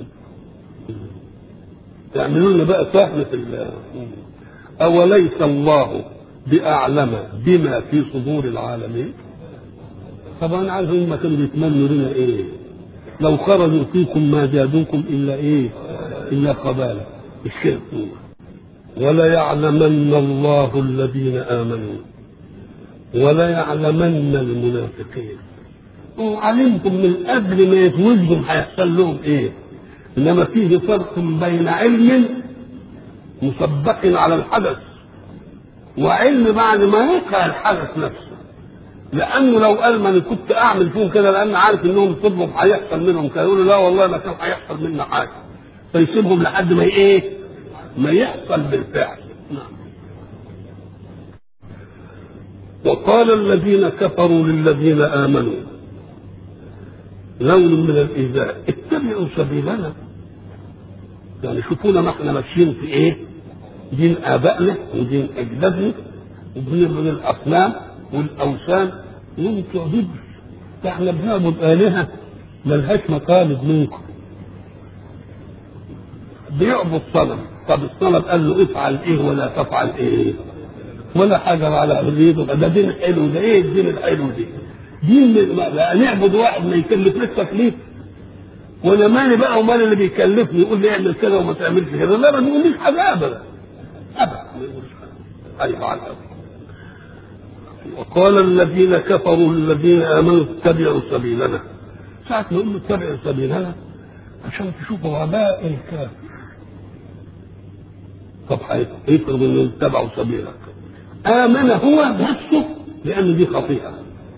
يعملون بقى سهم في الله أوليس الله بأعلم بما في صدور العالمين طبعا عايز هم كانوا بيتمنوا لنا ايه لو خرجوا فيكم ما زادوكم الا ايه الا خبالا الشرك ولا يعلمن الله الذين امنوا ولا يعلمن المنافقين وعلمتم من قبل ما يتوجدوا هيحصل لهم ايه انما فيه فرق بين علم مسبق على الحدث وعلم بعد ما يقع الحدث نفسه لانه لو قال ما انا كنت اعمل فيهم كده لان عارف انهم صدقوا هيحصل منهم كده يقولوا لا والله ما كان هيحصل منا حاجه فيسيبهم لحد ما ايه ما يحصل بالفعل نعم وقال الذين كفروا للذين امنوا لون من الايذاء اتبعوا سبيلنا يعني شوفونا ما احنا ماشيين في ايه دين ابائنا ودين اجدادنا وبنعبد الاصنام والاوثان وانتوا عبيد احنا بنعبد الهه ملهاش مطالب منكم بيعبد صنم طب الصنم قال له افعل ايه ولا تفعل ايه ولا حاجه على حريته ده دين حلو ده ايه الدين الحلو ده دين لا نعبد واحد ما يكلفناش تكليف وانا مالي بقى ومال اللي بيكلفني يقول لي اعمل كذا وما تعملش كذا لا ما بيقوليش حاجه ابدا ابدا ما يقولش حاجه ايوه على وقال الذين كفروا للذين امنوا اتبعوا سبيلنا ساعة ما يقولوا اتبعوا سبيلنا عشان تشوفوا وباء الكافر طب هيفرض انه اتبعوا سبيلك امن هو نفسه لان دي خطيئه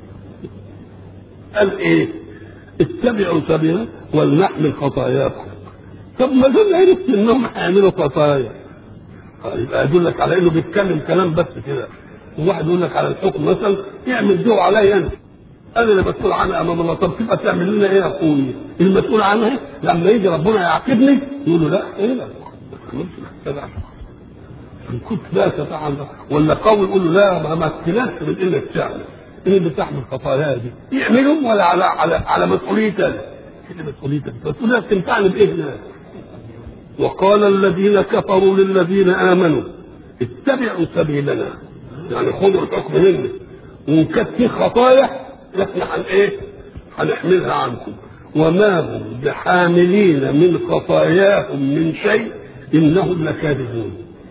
قال ايه اتبعوا سبيلنا ولنحمل خطاياكم طب ما دول عرفت انهم هيعملوا خطايا يبقى يدلك على انه بيتكلم كلام بس كده وواحد يقول لك على الحكم مثلا اعمل دو عليا انا انا اللي مسؤول عنها امام الله طب تبقى تعمل لنا ايه يا اخوي المسؤول عنها لما يجي ربنا يعاقبني يقول له لا ايه لا ان كنت لا تتعامل ولا قوي يقول له لا ما ما اختلفت من انك تعمل ايه اللي بتحمل خطاياها دي؟ يعملهم ولا على على على مسؤوليتي انا؟ ايه مسؤوليتك؟ مسؤوليتك تنفعني بايه؟ وقال الذين كفروا للذين امنوا اتبعوا سبيلنا يعني خذوا الحكم منا وان كانت في خطايا احنا هن ايه؟ هنحملها عنكم وما هم بحاملين من خطاياهم من شيء انهم لكاذبون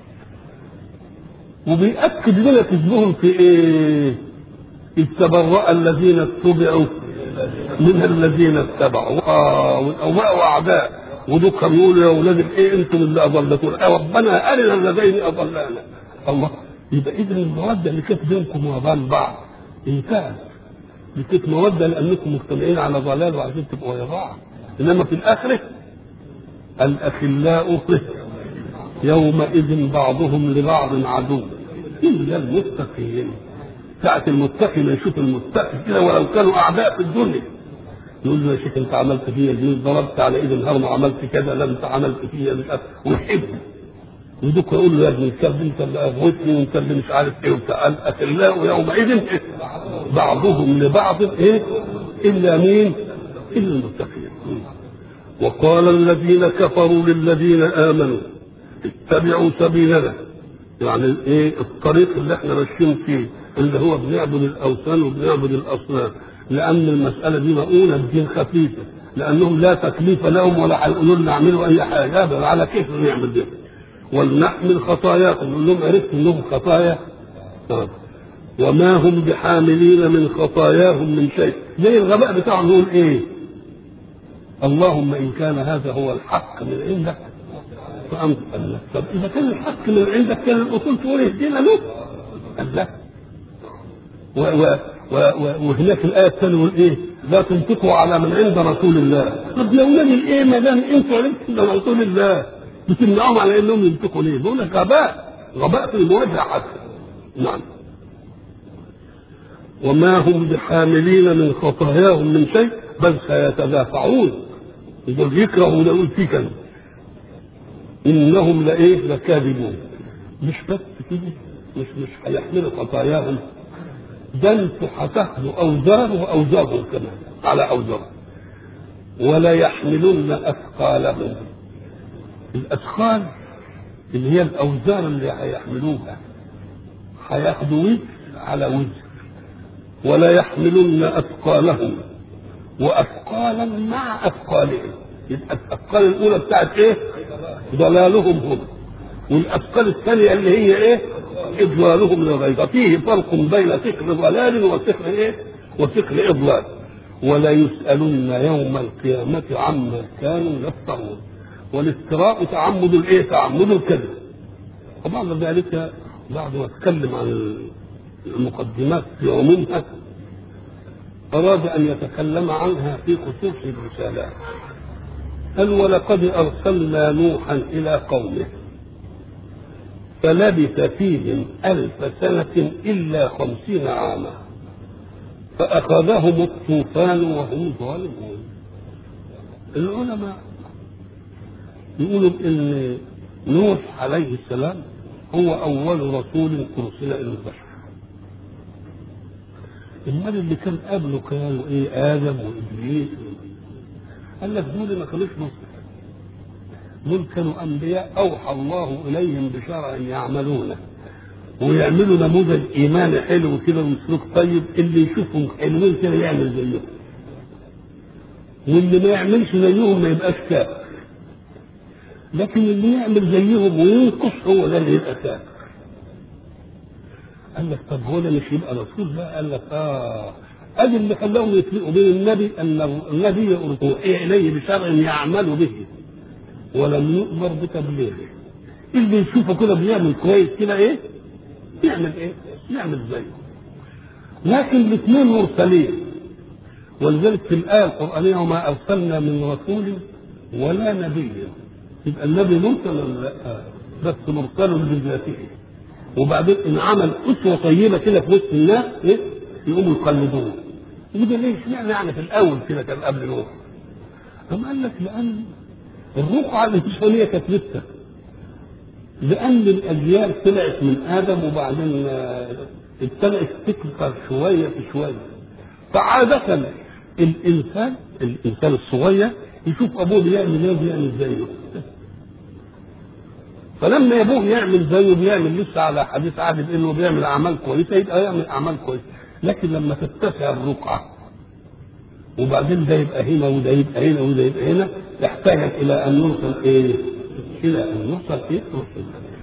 وبيأكد لنا كذبهم في ايه؟ إذ تبرأ الذين اتبعوا من الذين اتبعوا اه وبقوا اعداء ودول كانوا يقولوا يا اولاد الايه انتم اللي اضلتونا آه ربنا ارنا اللذين اضلانا الله يبقى اذا الموده اللي كانت بينكم وبين بعض انتهت دي كانت موده لانكم مجتمعين على ضلال وعايزين تبقوا ويا بعض انما في الاخره الاخلاء يومئذ بعضهم لبعض عدو الا المتقين ساعة المتقي ما يشوف المتقي كده ولو كانوا اعداء في الدنيا يقول له يا شيخ انت عملت فيا دي ضربت على ايد الهرم وعملت كذا لا انت عملت فيا مش عارف ويحبه ودوك يقول له يا ابن الكلب انت اللي اغوتني وانت اللي مش عارف ايه وبتاع الاخلاء يومئذ إيه؟ بعضهم لبعض ايه الا مين؟ الا المتقين وقال الذين كفروا للذين امنوا اتبعوا سبيلنا يعني ايه الطريق اللي احنا ماشيين فيه اللي هو بنعبد الاوثان وبنعبد الاصنام لان المساله دي مؤونه بدين خفيفه لانهم لا تكليف لهم ولا هيقولوا لنا اعملوا اي حاجه ابدا على كيف نعمل ده ولنحمل خطاياكم نقول لهم عرفت انهم خطايا آه. وما هم بحاملين من خطاياهم من شيء زي الغباء بتاعهم يقول ايه اللهم ان كان هذا هو الحق من عندك فأنت الله طب إذا كان الحق من عندك كان الأصول تقول اهدنا له قال لا و و و و وهناك الآية الثانية يقول إيه؟ لا تنفقوا على من عند رسول الله طب يا ولاد الايه ما دام انتوا عرفتوا عند رسول الله بتمنعهم على انهم ينفقوا ليه؟ بقول لك غباء غباء في المواجهه حتى نعم وما هم بحاملين من خطاياهم من شيء بل سيتدافعون يقول يكرهوا ولا يقول في كلمه انهم لايه لكاذبون مش بس كده مش مش هيحملوا خطاياهم ده انتوا هتاخدوا اوزار واوزارهم كمان على اوزار ولا يحملن اثقالهم الاثقال اللي هي الاوزار اللي هيحملوها هياخدوا وزر على وزر ولا يحملن اثقالهم واثقالا مع اثقالهم يبقى الاثقال الاولى بتاعت ايه؟ ضلالهم هم والاثقال الثانيه اللي هي ايه؟ اضلالهم للغير فيه فرق بين فكر ضلال وفكر ايه؟ وفكر اضلال ولا يسالن يوم القيامه عما كانوا يفترون والافتراء تعمد الايه؟ تعمد الكذب وبعد ذلك بعد ما اتكلم عن المقدمات في عمومها أراد أن يتكلم عنها في خصوص الرسالات قال ولقد أرسلنا نوحا إلى قومه فلبث فيهم ألف سنة إلا خمسين عاما فأخذهم الطوفان وهم ظالمون العلماء يقولوا إن نوح عليه السلام هو أول رسول أرسل إلى البشر امال اللي كان قبله كانوا ايه ادم وابليس قال لك دول ما كانوش مصر دول كانوا انبياء اوحى الله اليهم بشرع يعملونه ويعملوا نموذج ايماني حلو كده وسلوك طيب اللي يشوفهم حلوين كده يعمل زيهم واللي ما يعملش زيهم ما يبقاش كافر لكن اللي يعمل زيهم وينقص هو ده اللي يبقى كافر قال لك طب هو ده مش يبقى رسول بقى قال لك اه ادي اللي خلاهم يفرقوا بين النبي ان النبي اوحي اليه بشرع يعمل به ولم يؤمر بتبليغه اللي يشوفه كده بيعمل كويس كده ايه يعمل ايه يعمل زيه لكن الاثنين مرسلين ولذلك في الآية القرآنية وما أرسلنا من رسول ولا نبي يبقى النبي مرسل ولا لا؟ بس مرسل بذاته وبعدين ان عمل اسوه طيبه كده في وسط الناس ايه يقوموا يقلدوه وده ليه اشمعنى يعني في الاول كده كان قبل نوح أم قال لك لان الرقعه الانسانيه كانت لسه لان الاجيال طلعت من ادم وبعدين ابتدات تكبر شويه في شويه فعاده الانسان الانسان الصغير يشوف ابوه بيعمل ايه بيعمل زيه فلما ابوه يعمل زيه بيعمل لسه على حديث عهد بانه بيعمل اعمال كويسه يبقى يعمل اعمال كويسه لكن لما تتسع الرقعه وبعدين ده يبقى هنا وده يبقى هنا وده يبقى هنا تحتاج الى ان نرسل ايه؟ الى ان نرسل ايه؟ نرسل